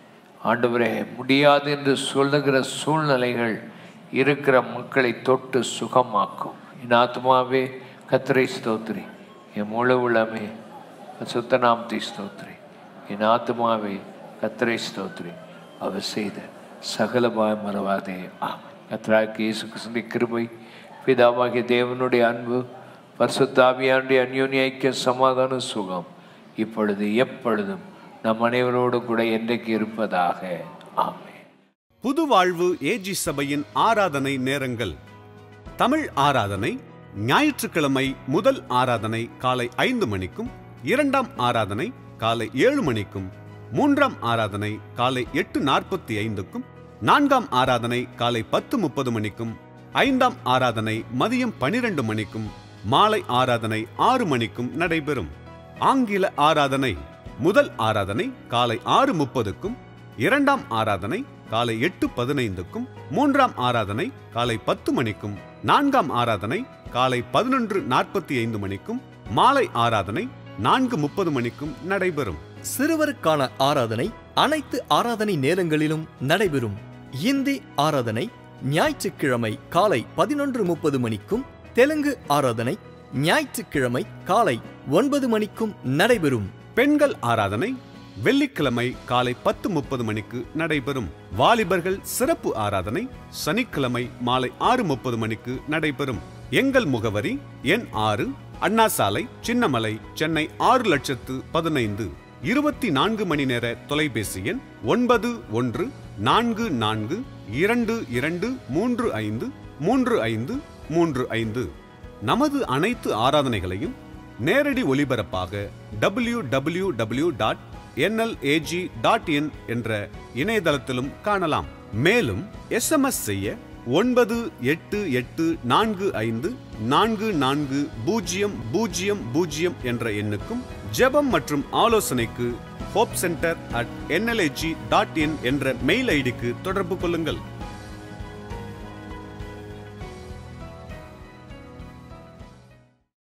ஆண்டவரே முடியாது என்று சொல்லுகிற சூழ்நிலைகள் இருக்கிற மக்களை தொட்டு சுகமாக்கும் என் ஆத்மாவே கத்திரை ஸ்தோத்திரி என் முழு உள்ளமே சுத்தநாமத்தை ஸ்தோத்திரி என் ஆத்மாவே கத்திரை ஸ்தோத்திரி அவர் செய்த சகலமாய் மறவாதே ஆம் கத்ராக்கு இயேசு கிருஷ்ணனுடைய கிருபை பிதாவாகிய தேவனுடைய அன்பு பரிசுத்தாவியானுடைய அந்யோன்ய ஐக்கிய சமாதான சுகம் இப்பொழுது எப்பொழுதும் நம் அனைவரோடு கூட என்றைக்கு இருப்பதாக ஆமென் புது வாழ்வு ஏஜி சபையின் ஆராதனை நேரங்கள் தமிழ் ஆராதனை ஞாயிற்றுக்கிழமை முதல் ஆராதனை காலை ஐந்து மணிக்கும் இரண்டாம் ஆராதனை காலை ஏழு மணிக்கும் மூன்றாம் ஆராதனை காலை எட்டு நாற்பத்தி ஐந்துக்கும் நான்காம் ஆராதனை காலை பத்து முப்பது மணிக்கும் ஐந்தாம் ஆராதனை மதியம் பனிரெண்டு மணிக்கும் மாலை ஆராதனை ஆறு மணிக்கும் நடைபெறும் ஆங்கில ஆராதனை முதல் ஆராதனை காலை ஆறு முப்பதுக்கும் இரண்டாம் ஆராதனை காலை எட்டு பதினைந்துக்கும் மூன்றாம் ஆராதனை காலை பத்து மணிக்கும் நான்காம் ஆராதனை காலை பதினொன்று நாற்பத்தி ஐந்து மணிக்கும் மாலை ஆராதனை நான்கு முப்பது மணிக்கும் நடைபெறும் சிறுவருக்கான ஆராதனை அனைத்து ஆராதனை நேரங்களிலும் நடைபெறும் இந்தி ஆராதனை ஞாயிற்றுக்கிழமை காலை பதினொன்று முப்பது மணிக்கும் தெலுங்கு ஆராதனை ஞாயிற்றுக்கிழமை காலை ஒன்பது மணிக்கும் நடைபெறும் பெண்கள் ஆராதனை வெள்ளிக்கிழமை காலை பத்து முப்பது மணிக்கு நடைபெறும் வாலிபர்கள் சிறப்பு ஆராதனை சனிக்கிழமை மாலை ஆறு முப்பது மணிக்கு நடைபெறும் எங்கள் முகவரி எண் ஆறு அண்ணா சாலை சின்னமலை சென்னை ஆறு லட்சத்து பதினைந்து இருபத்தி நான்கு மணி நேர தொலைபேசி எண் ஒன்பது ஒன்று நான்கு நான்கு இரண்டு இரண்டு மூன்று ஐந்து மூன்று ஐந்து மூன்று ஐந்து நமது அனைத்து ஆராதனைகளையும் நேரடி ஒலிபரப்பாக W W W dot NLAG dot in என்ற இணையதளத்திலும் காணலாம் மேலும் எஸ்எம்எஸ் செய்ய ஒன்பது எட்டு எட்டு நான்கு ஐந்து நான்கு நான்கு பூஜ்ஜியம் பூஜ்ஜியம் பூஜ்ஜியம் என்ற எண்ணுக்கும் ஜெபம் மற்றும் ஆலோசனைக்கு hope centre at NLAG dot in என்ற மெயில் ஐடிக்கு தொடர்பு கொள்ளுங்கள்